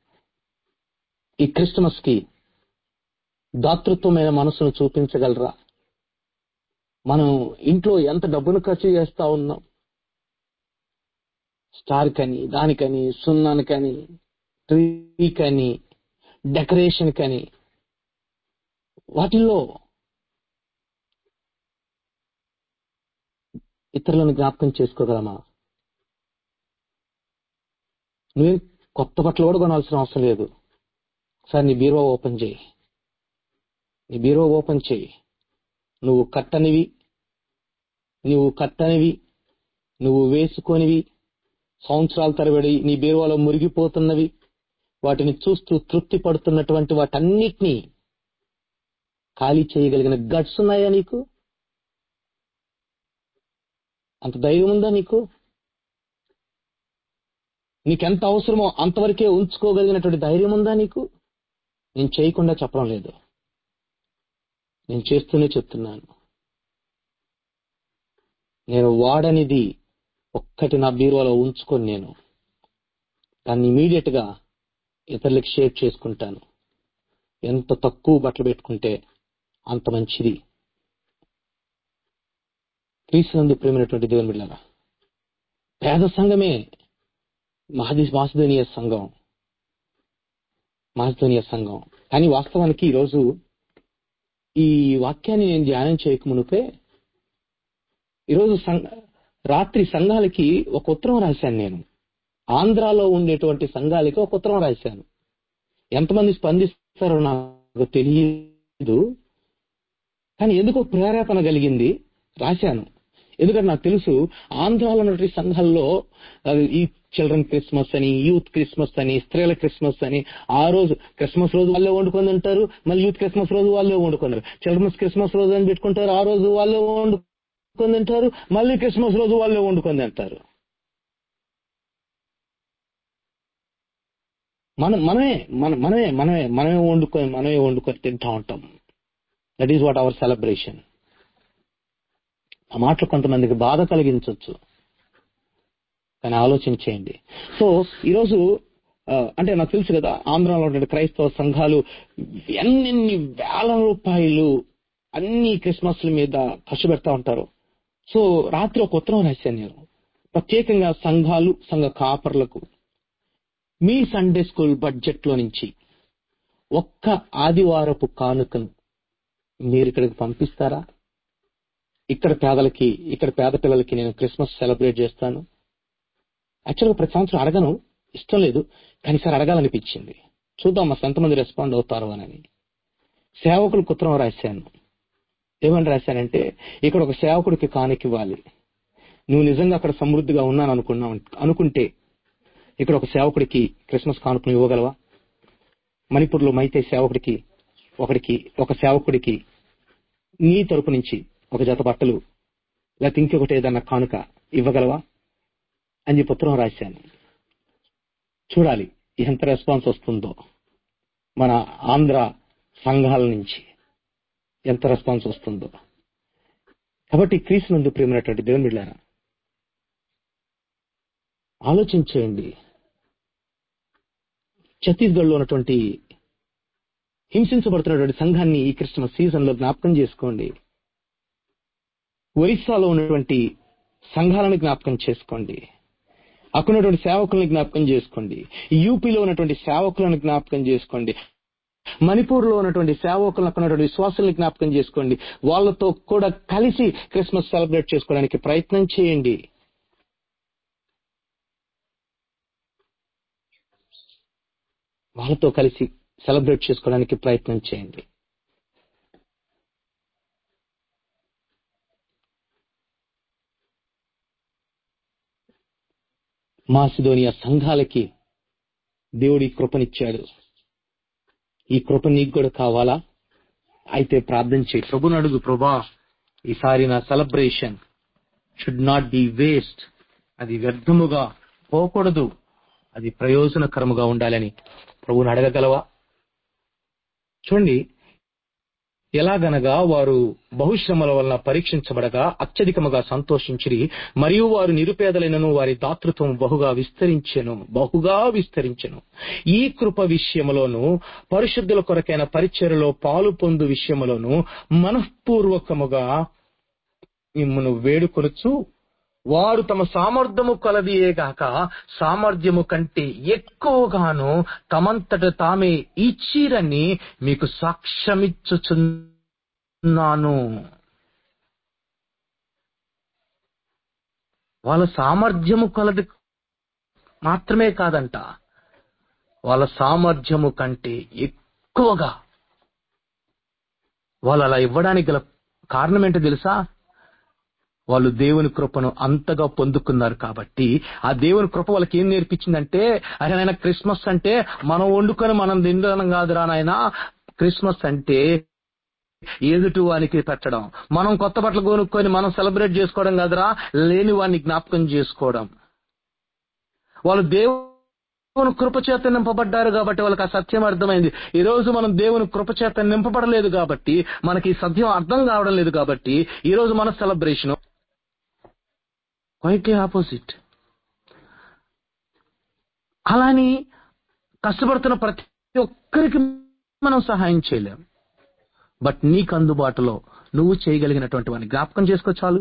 ఈ క్రిస్టమస్ కి దాతృత్వమైన మనసును చూపించగలరా మనం ఇంట్లో ఎంత డబ్బును ఖర్చు చేస్తా ఉన్నాం స్టార్ కని దానికని సున్నానికని ట్రీ కని డెకరేషన్ కని వాటిల్లో ఇతరులను జ్ఞాపకం చేసుకోగలమా నువ్వేం కొత్త బట్టలు కూడా కొనాల్సిన అవసరం లేదు సార్ నీ బీరువా ఓపెన్ చేయి నీ బీరువా ఓపెన్ చేయి నువ్వు కట్టనివి నువ్వు కట్టనివి నువ్వు వేసుకొనివి సంవత్సరాల తరబడి నీ బీరువాలో మురిగిపోతున్నవి వాటిని చూస్తూ తృప్తి పడుతున్నటువంటి వాటన్నిటినీ ఖాళీ చేయగలిగిన గట్స్ ఉన్నాయా నీకు అంత ధైర్యం ఉందా నీకు నీకెంత అవసరమో అంతవరకే ఉంచుకోగలిగినటువంటి ధైర్యం ఉందా నీకు నేను చేయకుండా చెప్పడం లేదు నేను చేస్తూనే చెప్తున్నాను నేను వాడనిది ఒక్కటి నా బీరువాలో ఉంచుకొని నేను దాన్ని ఇమీడియట్ గా ఇతరులకు షేర్ చేసుకుంటాను ఎంత తక్కువ బట్టలు పెట్టుకుంటే అంత మంచిది క్రీస్తునందు ప్రేమైనటువంటి దేవుని బిడ్డలారా పేద సంఘమే మాది మాసిధోనియ సంఘం మాసిధోనియ సంఘం కానీ వాస్తవానికి ఈరోజు ఈ వాక్యాన్ని నేను ధ్యానం చేయక మునిపే ఈరోజు సంఘ రాత్రి సంఘాలకి ఒక ఉత్తరం రాశాను నేను ఆంధ్రాలో ఉండేటువంటి సంఘాలకి ఒక ఉత్తరం రాశాను ఎంతమంది స్పందిస్తారో నాకు తెలియదు కానీ ఎందుకో ప్రేరేపణ కలిగింది రాశాను ఎందుకంటే నాకు తెలుసు ఆంధ్రాలో ఉన్నటువంటి సంఘాల్లో అది ఈ చిల్డ్రన్ క్రిస్మస్ అని యూత్ క్రిస్మస్ అని స్త్రీల క్రిస్మస్ అని ఆ రోజు క్రిస్మస్ రోజు వాళ్ళే వండుకొని తింటారు మళ్ళీ యూత్ క్రిస్మస్ రోజు వాళ్ళే వండుకున్నారు చిల్డ్రన్స్ క్రిస్మస్ రోజు అని పెట్టుకుంటారు ఆ రోజు వాళ్ళే వండుకొని తింటారు మళ్ళీ క్రిస్మస్ రోజు వాళ్ళే వండుకొని తింటారు మనం మనమే మన మనమే మనమే మనమే వండుకొని మనమే వండుకొని తింటా ఉంటాం that is what our celebration ఆ మాటలు కొంతమందికి బాధ కలిగించవచ్చు కానీ ఆలోచించేయండి సో ఈరోజు ఆ, అంటే నాకు తెలుసు కదా ఆంధ్రాలో ఉన్నటువంటి క్రైస్తవ సంఘాలు ఎన్నెన్ని వేల రూపాయలు అన్ని క్రిస్మస్ల మీద ఖర్చు పెడతా ఉంటారు సో రాత్రి ఒక ఉత్తరం రాశాను నేను ప్రత్యేకంగా సంఘాలు సంఘ కాపర్లకు మీ సండే స్కూల్ బడ్జెట్ లో నుంచి ఒక్క ఆదివారపు కానుకను మీరు ఇక్కడికి పంపిస్తారా ఇక్కడ పేదలకి ఇక్కడ పేద పిల్లలకి నేను క్రిస్మస్ సెలబ్రేట్ చేస్తాను యాక్చువల్గా ప్రతి సంవత్సరం అడగను ఇష్టం లేదు కానీ సార్ అడగాలనిపించింది చూద్దాం అసలు ఎంతమంది రెస్పాండ్ అవుతారు అని సేవకులకు ఉత్తరం రాశాను ఏమని రాశానంటే ఇక్కడ ఒక సేవకుడికి కానుక ఇవ్వాలి నువ్వు నిజంగా అక్కడ సమృద్ధిగా ఉన్నాను అనుకున్నావు అనుకుంటే ఇక్కడ ఒక సేవకుడికి క్రిస్మస్ కానుకను ఇవ్వగలవా మణిపూర్లో మైతే సేవకుడికి ఒకడికి ఒక సేవకుడికి నీ తరపు నుంచి ఒక జత బట్టలు లేకపోతే ఇంకొకటి ఏదన్నా కానుక ఇవ్వగలవా అని చెప్పి ఉత్తరం రాశాను చూడాలి ఎంత రెస్పాన్స్ వస్తుందో మన ఆంధ్ర సంఘాల నుంచి ఎంత రెస్పాన్స్ వస్తుందో కాబట్టి క్రీస్తు నందు ప్రేమైనటువంటి దేవుని బిడ్డారా ఆలోచించేయండి ఛత్తీస్గఢ్ లో ఉన్నటువంటి హింసించబడుతున్నటువంటి సంఘాన్ని ఈ క్రిస్మస్ సీజన్ లో జ్ఞాపకం చేసుకోండి ఒరిస్సాలో ఉన్నటువంటి సంఘాలను జ్ఞాపకం చేసుకోండి అక్కడ ఉన్నటువంటి సేవకులను జ్ఞాపకం చేసుకోండి యూపీలో ఉన్నటువంటి సేవకులను జ్ఞాపకం చేసుకోండి మణిపూర్ లో ఉన్నటువంటి సేవకులను అక్కడ ఉన్నటువంటి విశ్వాసాలను జ్ఞాపకం చేసుకోండి వాళ్ళతో కూడా కలిసి క్రిస్మస్ సెలబ్రేట్ చేసుకోవడానికి ప్రయత్నం చేయండి వాళ్ళతో కలిసి సెలబ్రేట్ చేసుకోవడానికి ప్రయత్నం చేయండి మాసిదోనియా సంఘాలకి దేవుడి కృపనిచ్చాడు ఈ కృప నీకు కూడా కావాలా అయితే ప్రార్థన చేయి ప్రభుని అడుగు ప్రభా ఈసారి నా celebration should not be waste అది వ్యర్థముగా పోకూడదు అది ప్రయోజనకరముగా ఉండాలని ప్రభుని అడగగలవా చూడండి ఎలాగనగా వారు బహుశ్రమల వలన పరీక్షించబడగా అత్యధికముగా సంతోషించిరి మరియు వారు నిరుపేదలైనను వారి దాతృత్వం బహుగా విస్తరించెను బహుగా విస్తరించెను ఈ కృప విషయములోను పరిశుద్ధుల కొరకైన పరిచర్యలో పాలు పొందు విషయములోను మనఃపూర్వకముగా మిమ్మను వేడుకొనుచు వారు తమ సామర్థ్యము కొలదియేగాక సామర్థ్యము కంటే ఎక్కువగాను తమంతట తామే ఇచ్చిరని మీకు సాక్ష్యమిచ్చుచున్నాను వాళ్ళ సామర్థ్యము కొలది మాత్రమే కాదంట వాళ్ళ సామర్థ్యము కంటే ఎక్కువగా వాళ్ళు అలా ఇవ్వడానికి గల కారణం ఏంటో తెలుసా వాళ్ళు దేవుని కృపను అంతగా పొందుకున్నారు కాబట్టి ఆ దేవుని కృప వాళ్ళకి ఏం నేర్పించిందంటే అరే నాయన క్రిస్మస్ అంటే మనం వండుకొని మనం తినడం కాదురా నాయన క్రిస్మస్ అంటే ఎదుటి వానికి పెట్టడం మనం కొత్త బట్టలు కొనుక్కొని మనం సెలబ్రేట్ చేసుకోవడం కాదురా లేని వాడిని జ్ఞాపకం చేసుకోవడం వాళ్ళు దేవుని కృపచేత నింపబడ్డారు కాబట్టి వాళ్ళకి ఆ సత్యం అర్థమైంది ఈ రోజు మనం దేవుని కృపచేత నింపబడలేదు కాబట్టి మనకి ఈ సత్యం అర్థం కావడం లేదు కాబట్టి ఈ రోజు మన సెలబ్రేషన్ క్వైట్లీ ఆపోజిట్ అలాని కష్టపడుతున్న ప్రతి ఒక్కరికి మనం సహాయం చేయలేం బట్ నీకు అందుబాటులో నువ్వు చేయగలిగినటువంటి వాడిని జ్ఞాపకం చేసుకో చాలు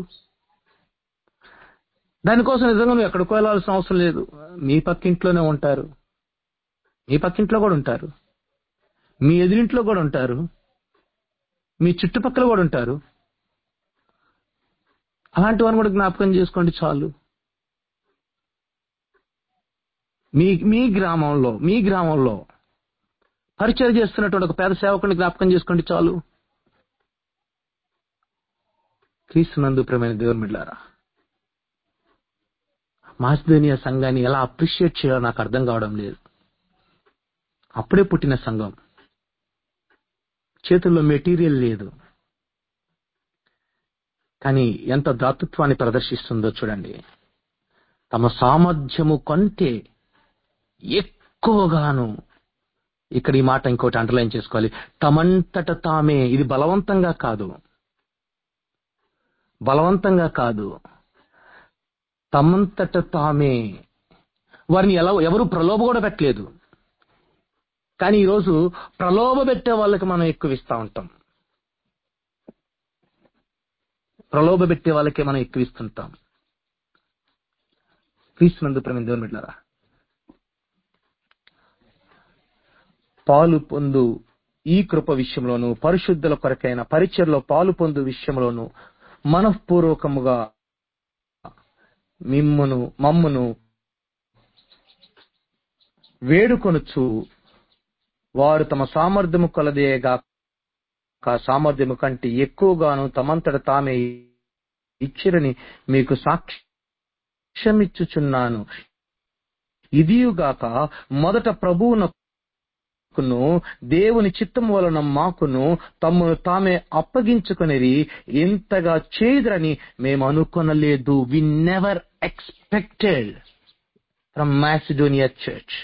దానికోసం నిజంగా నువ్వు ఎక్కడికి వెళ్ళాల్సిన అవసరం లేదు మీ పక్కింట్లోనే ఉంటారు మీ పక్కింట్లో కూడా ఉంటారు మీ ఎదురింట్లో కూడా ఉంటారు మీ చుట్టుపక్కల కూడా ఉంటారు అలాంటి వారిని కూడా జ్ఞాపకం చేసుకోండి చాలు మీ మీ గ్రామంలో మీ గ్రామంలో పరిచయం చేస్తున్నటువంటి ఒక పేద సేవకుని జ్ఞాపకం చేసుకోండి చాలు క్రీస్తునందు ప్రేమైన దేవుని బిడ్డారా మాసిధోనియా సంఘాన్ని ఎలా అప్రిషియేట్ చేయాలో నాకు అర్థం కావడం లేదు అప్పుడే పుట్టిన సంఘం చేతుల్లో మెటీరియల్ లేదు కానీ ఎంత దాతృత్వాన్ని ప్రదర్శిస్తుందో చూడండి తమ సామర్థ్యము కంటే ఎక్కువగాను ఇక్కడ ఈ మాట ఇంకోటి అండర్లైన్ చేసుకోవాలి తమంతట తామే ఇది బలవంతంగా కాదు బలవంతంగా కాదు తమంతట తామే వారిని ఎలా ఎవరు ప్రలోభ కూడా పెట్టలేదు కానీ ఈరోజు ప్రలోభ పెట్టే వాళ్ళకి మనం ఎక్కువ ఇస్తా ఉంటాం ప్రలోభ పెట్టే వాళ్ళకే మనం ఎక్కువ ఇస్తుంటాం క్రీస్తునందు ప్రేమ దేవుని బిడ్డారా పాలు పొందు ఈ కృప విషయంలోను పరిశుద్ధుల కొరకైన పరిచయలో పాలు పొందు విషయంలోను మనఃపూర్వకముగా మిమ్మును మమ్మును వేడుకొనుచు వారు తమ సామర్థ్యము కొలదేగా సామర్థ్యము కంటే ఎక్కువగాను తమంతట తామే ఇచ్చిరని మీకు సాక్ష్యమిచ్చుచున్నాను ఇదియుగాక మొదట ప్రభువునకును దేవుని చిత్తము వలన మాకును తమ్మును తామే అప్పగించుకునేది ఇంతగా చేదురని మేము అనుకొనలేదు we never expected from Macedonia church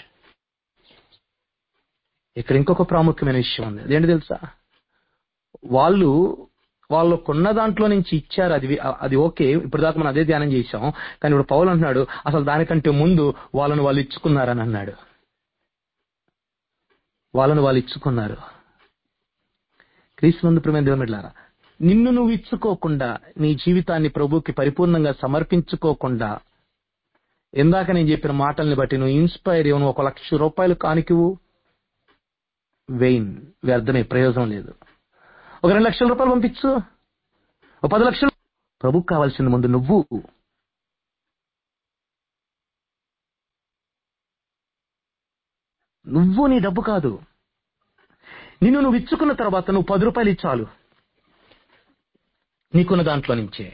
ఇక్కడ ఇంకొక ప్రాముఖ్యమైన విషయం ఉంది అదేంటి తెలుసా వాళ్ళు వాళ్ళకున్న దాంట్లో నుంచి ఇచ్చారు అది అది ఓకే ఇప్పుడు దాకా మనం అదే ధ్యానం చేశాం కానీ ఇప్పుడు పౌలు అంటున్నాడు అసలు దానికంటే ముందు వాళ్ళను వాళ్ళు ఇచ్చుకున్నారని అన్నాడు వాళ్ళను వాళ్ళు ఇచ్చుకున్నారు క్రీస్తునందు ప్రేమ దేవుమిట్లారా నిన్ను నువ్వు ఇచ్చుకోకుండా నీ జీవితాన్ని ప్రభుకి పరిపూర్ణంగా సమర్పించుకోకుండా ఇందాక నేను చెప్పిన మాటల్ని బట్టి నువ్వు ఇన్స్పైర్ అయ్యి నువ్వు ఒక లక్ష రూపాయలు కానికివు వెయిన్ వ్యర్థమే ప్రయోజనం లేదు ఒక రెండు లక్షల రూపాయలు పంపించు ఒక పది లక్షలు ప్రభుకు కావాల్సింది ముందు నువ్వు నువ్వు నీ డబ్బు కాదు నిన్ను నువ్వు ఇచ్చుకున్న తర్వాత నువ్వు పది రూపాయలు ఇచ్చాలు నీకున్న దాంట్లో నుంచే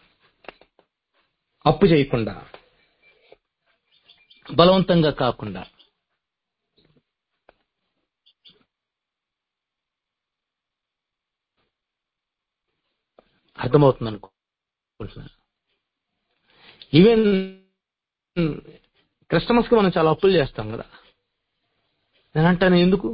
అప్పు చేయకుండా బలవంతంగా కాకుండా అర్థమవుతుంది అనుకుంటున్నాను ఈవెన్ క్రిస్టమస్కి మనం చాలా అప్పులు చేస్తాం కదా నేను అంటాను ఎందుకు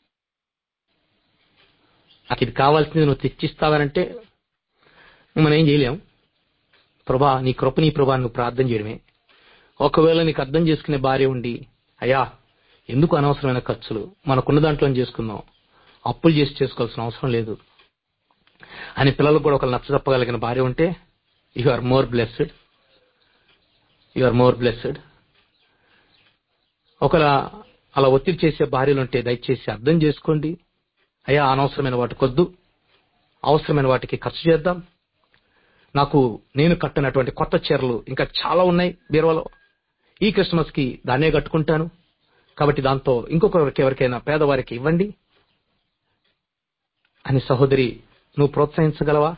నాకు ఇది కావాల్సింది నువ్వు తెచ్చిస్తావనంటే మనం ఏం చేయలేం ప్రభా నీ కృప నీ ప్రభా నువ్వు ప్రార్థన చేయడమే ఒకవేళ నీకు అర్థం చేసుకునే భార్య ఉండి అయ్యా ఎందుకు అనవసరమైన ఖర్చులు మనకున్న దాంట్లో చేసుకుందాం అప్పులు చేసి చేసుకోవాల్సిన అవసరం లేదు అని పిల్లలకు కూడా ఒకరు నచ్చ చెప్పగలిగిన భార్య ఉంటే you are more blessed you are more blessed ఒకవేళ అలా ఒత్తిడి చేసే భార్యలు ఉంటే దయచేసి అర్థం చేసుకోండి అయ్యా అనవసరమైన వాటికి వద్దు అవసరమైన వాటికి ఖర్చు చేద్దాం నాకు నేను కట్టినటువంటి కొత్త చీరలు ఇంకా చాలా ఉన్నాయి బీరువాలో ఈ క్రిస్మస్ కి దాన్నే కట్టుకుంటాను కాబట్టి దాంతో ఇంకొకరికి ఎవరికైనా పేదవారికి ఇవ్వండి అని సహోదరి నువ్వు ప్రోత్సహించగలవా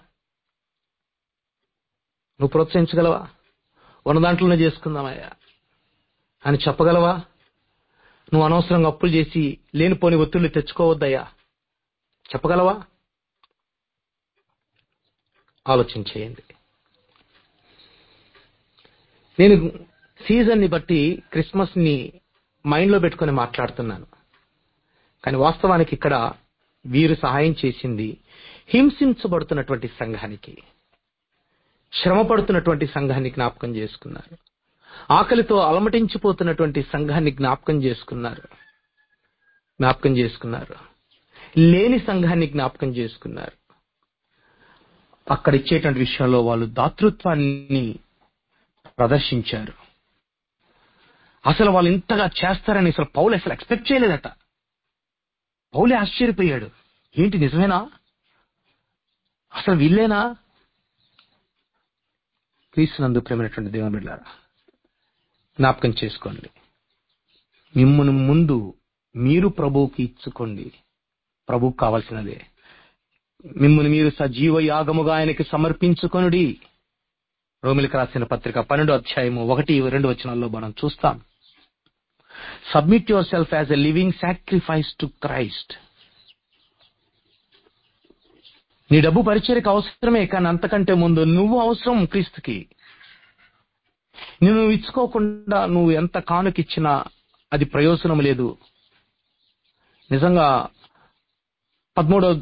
నువ్వు ప్రోత్సహించగలవా ఉన్న దాంట్లోనే చేసుకుందామయ్యా అని చెప్పగలవా నువ్వు అనవసరంగా అప్పులు చేసి లేనిపోని ఒత్తిళ్లు తెచ్చుకోవద్దయ్యా చెప్పగలవా ఆలోచన చేయండి నేను సీజన్ ని బట్టి క్రిస్మస్ ని మైండ్ లో పెట్టుకుని మాట్లాడుతున్నాను కానీ వాస్తవానికి ఇక్కడ వీరు సహాయం చేసింది హింసించబడుతున్నటువంటి సంఘానికి శ్రమ పడుతున్నటువంటి సంఘాన్ని జ్ఞాపకం చేసుకున్నారు ఆకలితో అలమటించిపోతున్నటువంటి సంఘాన్ని జ్ఞాపకం చేసుకున్నారు జ్ఞాపకం చేసుకున్నారు లేని సంఘాన్ని జ్ఞాపకం చేసుకున్నారు అక్కడ ఇచ్చేటువంటి విషయంలో వాళ్ళు దాతృత్వాన్ని ప్రదర్శించారు అసలు వాళ్ళు ఇంతగా చేస్తారని అసలు పౌలు అసలు ఎక్స్పెక్ట్ చేయలేదట పౌలే ఆశ్చర్యపోయాడు ఏంటి నిజమేనా అసలు వీళ్ళేనా క్రీస్తునందు ప్రేమైనటువంటి దేవుని బిడ్డారా జ్ఞాపకం చేసుకోండి మిమ్మల్ని ముందు మీరు ప్రభువుకి ఇచ్చుకోండి ప్రభువుకు కావాల్సినదే మిమ్మల్ని మీరు సజీవ యాగముగా ఆయనకి సమర్పించుకొనుడి రోమిలకు రాసిన పత్రిక పన్నెండు అధ్యాయము ఒకటి రెండు వచనాల్లో మనం చూస్తాం submit your self as a living sacrifice to Christ నీ డబ్బు పరిచయకు అవసరమే కానీ అంతకంటే ముందు నువ్వు అవసరం క్రీస్తుకి నువ్వు ఇచ్చుకోకుండా నువ్వు ఎంత కానుకిచ్చినా అది ప్రయోజనం లేదు నిజంగా పదమూడవ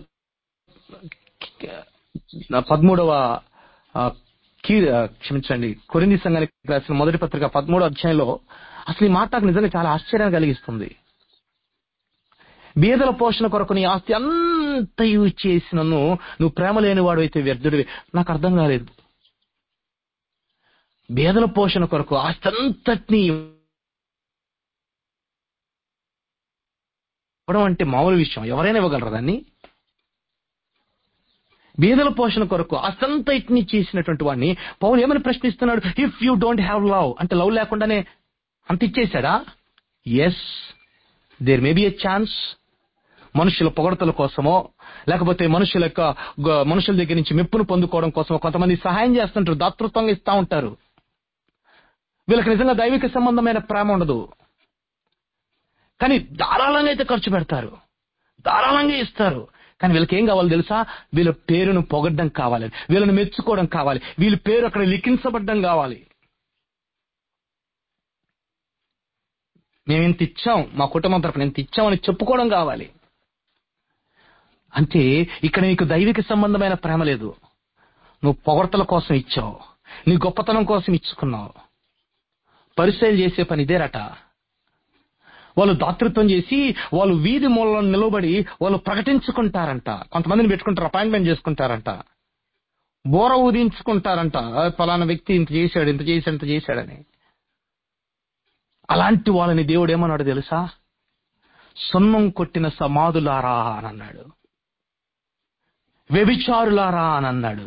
పదమూడవ ఆ, కీ ఆ, క్షమించండి కొరింది సంఘానికి రాసిన మొదటి పత్రిక పదమూడవ అధ్యాయంలో అసలు ఈ మాట నాకు నిజంగా చాలా ఆశ్చర్యాన్ని కలిగిస్తుంది బీదల పోషణ కొరకు నీ ఆస్తి అంతయు చేసినను నువ్వు ప్రేమ లేనివాడు అయితే వ్యర్థుడివి నాకు అర్థం కాలేదు బీదల పోషణ కొరకు ఆస్తి అంతటినీ ఇవ్వడం అంటే మామూలు విషయం ఎవరైనా ఇవ్వగలరు దాన్ని బీదల పోషణ కొరకు అసంత ఇట్ని చేసినటువంటి వాడిని పౌలు ఏమని ప్రశ్నిస్తున్నాడు if you don't have love అంటే లవ్ లేకుండానే అంత ఇచ్చేశాడా yes there may be a chance మనుషుల పొగడతల కోసమో లేకపోతే మనుషుల యొక్క గ- మనుషుల దగ్గర నుంచి మెప్పును పొందుకోవడం కోసమో కొంతమంది సహాయం చేస్తుంటారు దాతృత్వంగా ఇస్తా ఉంటారు వీళ్ళకి నిజంగా దైవిక సంబంధమైన ప్రేమ ఉండదు కానీ ధారాళంగా అయితే ఖర్చు పెడతారు ధారాళంగా ఇస్తారు కానీ వీళ్ళకి ఏం కావాలి తెలుసా వీళ్ళ పేరును పొగడ్డం కావాలి వీళ్ళని మెచ్చుకోవడం కావాలి వీళ్ళ పేరు అక్కడ లిఖించబడ్డం కావాలి మేము ఇంత ఇచ్చాం మా కుటుంబం తరపున ఇంత ఇచ్చామని చెప్పుకోవడం కావాలి అంటే ఇక్కడ నీకు దైవిక సంబంధమైన ప్రేమ లేదు నువ్వు పొగడ్తల కోసం ఇచ్చావు నీ గొప్పతనం కోసం ఇచ్చుకున్నావు పరిచయం చేసే పని ఇదేరట వాళ్ళు దాతృత్వం చేసి వాళ్ళు వీధి మూలలో నిలబడి వాళ్ళు ప్రకటించుకుంటారంట కొంతమందిని పెట్టుకుంటారు అపాయింట్మెంట్ చేసుకుంటారంట బోర ఊదించుకుంటారంట "ఆ, ఫలానా వ్యక్తి ఇంత చేశాడు ఇంత చేశాడు ఇంత చేశాడని అలాంటి వాళ్ళని దేవుడు ఏమన్నాడు తెలుసా సున్నం కొట్టిన సమాధులారా అని అన్నాడు వ్యభిచారులారా అని అన్నాడు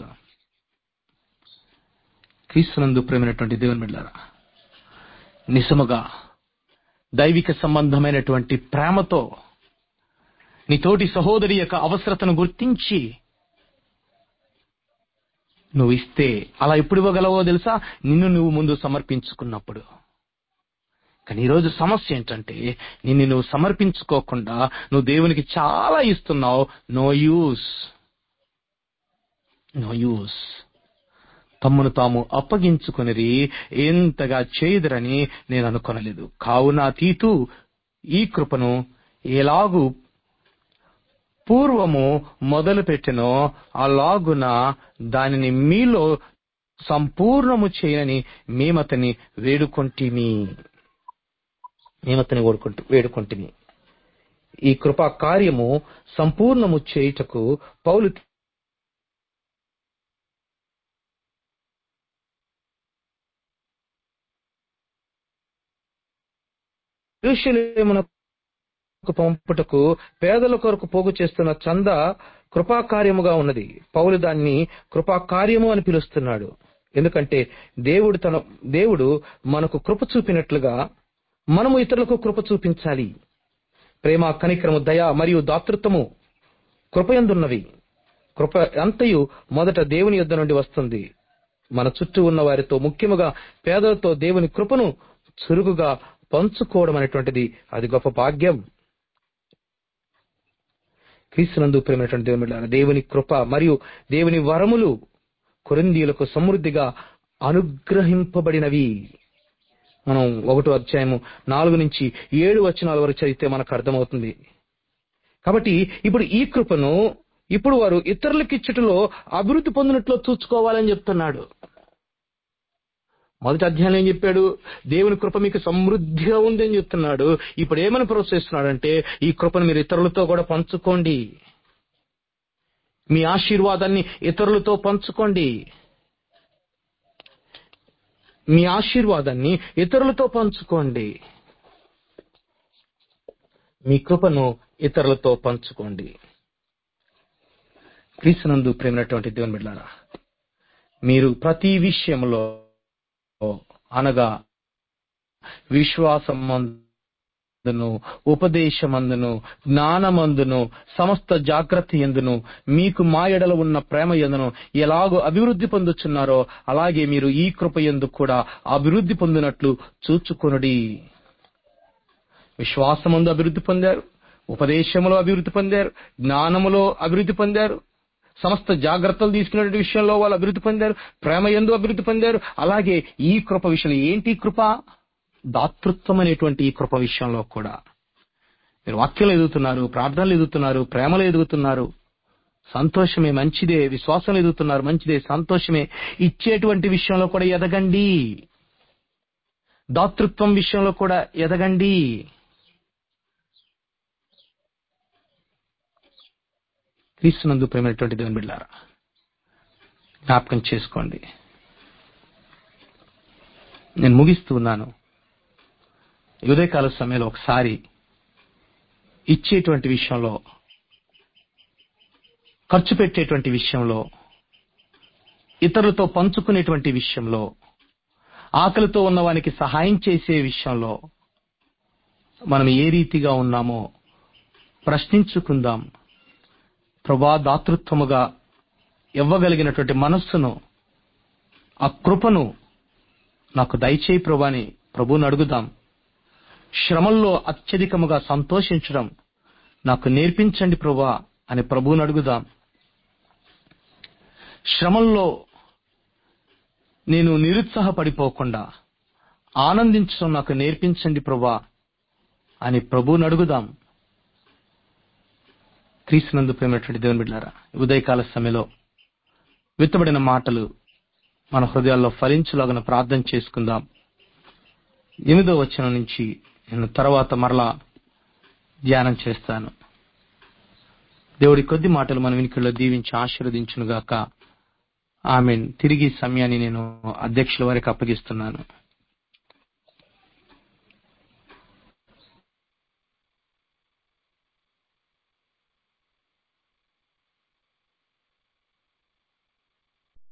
క్రీస్తునందు ప్రేమైనటువంటి దేవుని బిడ్డారా నిజముగా దైవిక సంబంధమైనటువంటి ప్రేమతో నీ తోటి సహోదరి యొక్క అవసరతను గుర్తించి నువ్వు ఇస్తే అలా ఎప్పుడు ఇవ్వగలవో తెలుసా నిన్ను నువ్వు ముందు సమర్పించుకున్నప్పుడు కానీ ఈరోజు సమస్య ఏంటంటే నిన్ను నువ్వు సమర్పించుకోకుండా నువ్వు దేవునికి చాలా ఇస్తున్నావు నో యూస్ నో యూస్ తమ్మును తాము అప్పగించుకునేది ఎంతగా చేయదురని నేను అనుకొనలేదు కావున తీతు ఈ కృపను ఎలాగు పూర్వము మొదలుపెట్టెనో అలాగున దానిని మీలో సంపూర్ణము చేయని మేమతని వేడుకొంటిమి మేమతని వేడుకుంటు వేడుకొంటిమి ఈ కృపా కార్యము సంపూర్ణము చేయుటకు పౌలు యెరూషలేమునకు పంపుటకు పేదల కొరకు పోగు చేస్తున్న చంద కృపాకార్యముగా ఉన్నది పౌలు దాన్ని కృపాకార్యము అని పిలుస్తున్నాడు ఎందుకంటే దేవుడు తన దేవుడు మనకు కృప చూపినట్లుగా మనము ఇతరులకు కృప చూపించాలి ప్రేమ కనికరము దయ మరియు దాతృత్వము కృపయందున్నవి కృప అంతయు మొదట దేవుని యొద్ద నుండి వస్తుంది మన చుట్టూ ఉన్న వారితో ముఖ్యముగా పేదలతో దేవుని కృపను చురుకుగా పంచుకోవడం అనేటువంటిది అది గొప్ప భాగ్యం క్రీస్తునందు ప్రేమైనటువంటి దేవుని బిడ్డలారా, దేవుని కృప మరియు దేవుని వరములు కొరిందీయులకు సమృద్ధిగా అనుగ్రహింపబడినవి మనం ఒకటో అధ్యాయము నాలుగు నుంచి ఏడు వచనాల వరకు చదివితే మనకు అర్థమవుతుంది కాబట్టి ఇప్పుడు ఈ కృపను ఇప్పుడు వారు ఇతరులకు ఇచ్చటలో అభివృద్ధి పొందినట్లు చూసుకోవాలని చెప్తున్నాడు మొదటి అధ్యాయంలో ఏం చెప్పాడు దేవుని కృప మీకు సమృద్ధిగా ఉంది అని చెప్తున్నాడు ఇప్పుడు ఏమని ప్రోత్సహిస్తున్నాడంటే ఈ కృపను మీరు ఇతరులతో కూడా పంచుకోండి మీ ఆశీర్వాదాన్ని ఇతరులతో పంచుకోండి మీ ఆశీర్వాదాన్ని ఇతరులతో పంచుకోండి మీ కృపను ఇతరులతో పంచుకోండి క్రీస్తునందు ప్రేమైనటువంటి దేవుని బిడ్డారా మీరు ప్రతి విషయంలో అనగా విశ్వాసం జ్ఞానమందును ఉపదేశమందును జ్ఞానమందును సమస్త జాగ్రత్త ఎందును మీకు మా ఎడల ఉన్న ప్రేమ ఎందును ఎలాగో అభివృద్ధి పొందుచున్నారో అలాగే మీరు ఈ కృప ఎందు కూడా అభివృద్ధి పొందినట్లు చూచుకొనుడి విశ్వాసమందు అభివృద్ధి పొందారు ఉపదేశములో అభివృద్ధి పొందారు జ్ఞానములో అభివృద్ధి పొందారు సమస్త జాగ్రత్తలు తీసుకునే విషయంలో వాళ్ళు అభివృద్ధి పొందారు ప్రేమ ఎందు అభివృద్ధి పొందారు అలాగే ఈ కృప విషయంలో ఏంటి ఈ కృప దాతృత్వం అనేటువంటి ఈ కృప విషయంలో కూడా మీరు వాక్యంలో ఎదుగుతున్నారు ప్రార్థనలు ఎదుగుతున్నారు ప్రేమలో ఎదుగుతున్నారు సంతోషమే మంచిదే విశ్వాసంలో ఎదుగుతున్నారు మంచిదే సంతోషమే ఇచ్చేటువంటి విషయంలో కూడా ఎదగండి దాతృత్వం విషయంలో కూడా ఎదగండి క్రీస్తునందు ప్రేమైనటువంటి దేవుని బిడ్డారా జ్ఞాపకం చేసుకోండి నేను ముగిస్తూ ఉన్నాను ఈ ఉదయకాల సమయంలో ఒకసారి ఇచ్చేటువంటి విషయంలో ఖర్చు పెట్టేటువంటి విషయంలో ఇతరులతో పంచుకునేటువంటి విషయంలో ఆకలితో ఉన్నవానికి సహాయం చేసే విషయంలో మనం ఏ రీతిగా ఉన్నామో ప్రశ్నించుకుందాం ప్రభా దాతృత్వముగా ఇవ్వగలిగినటువంటి మనస్సును ఆ కృపను నాకు దయచేయి ప్రభాని ప్రభువుని అడుగుదాం శ్రమల్లో అత్యధికముగా సంతోషించడం నాకు నేర్పించండి ప్రభా అని ప్రభువుని అడుగుదాం శ్రమల్లో నేను నిరుత్సాహపడిపోకుండా ఆనందించడం నాకు నేర్పించండి ప్రభా అని ప్రభువుని అడుగుదాం క్రీస్తునందు ప్రేమైనటువంటి దేవుని బిడ్డారా ఉదయకాల సమయంలో విత్తబడిన మాటలు మన హృదయాల్లో ఫలించులాగా ప్రార్థన చేసుకుందాం ఎనిమిదో వచనం నుంచి నేను తర్వాత మరలా ధ్యానం చేస్తాను దేవుడి కొద్ది మాటలు మన వినికిల్లో దీవించి ఆశీర్వదించునుగాక ఆమె తిరిగి సమయాన్ని నేను అధ్యక్షుల వారికి అప్పగిస్తున్నాను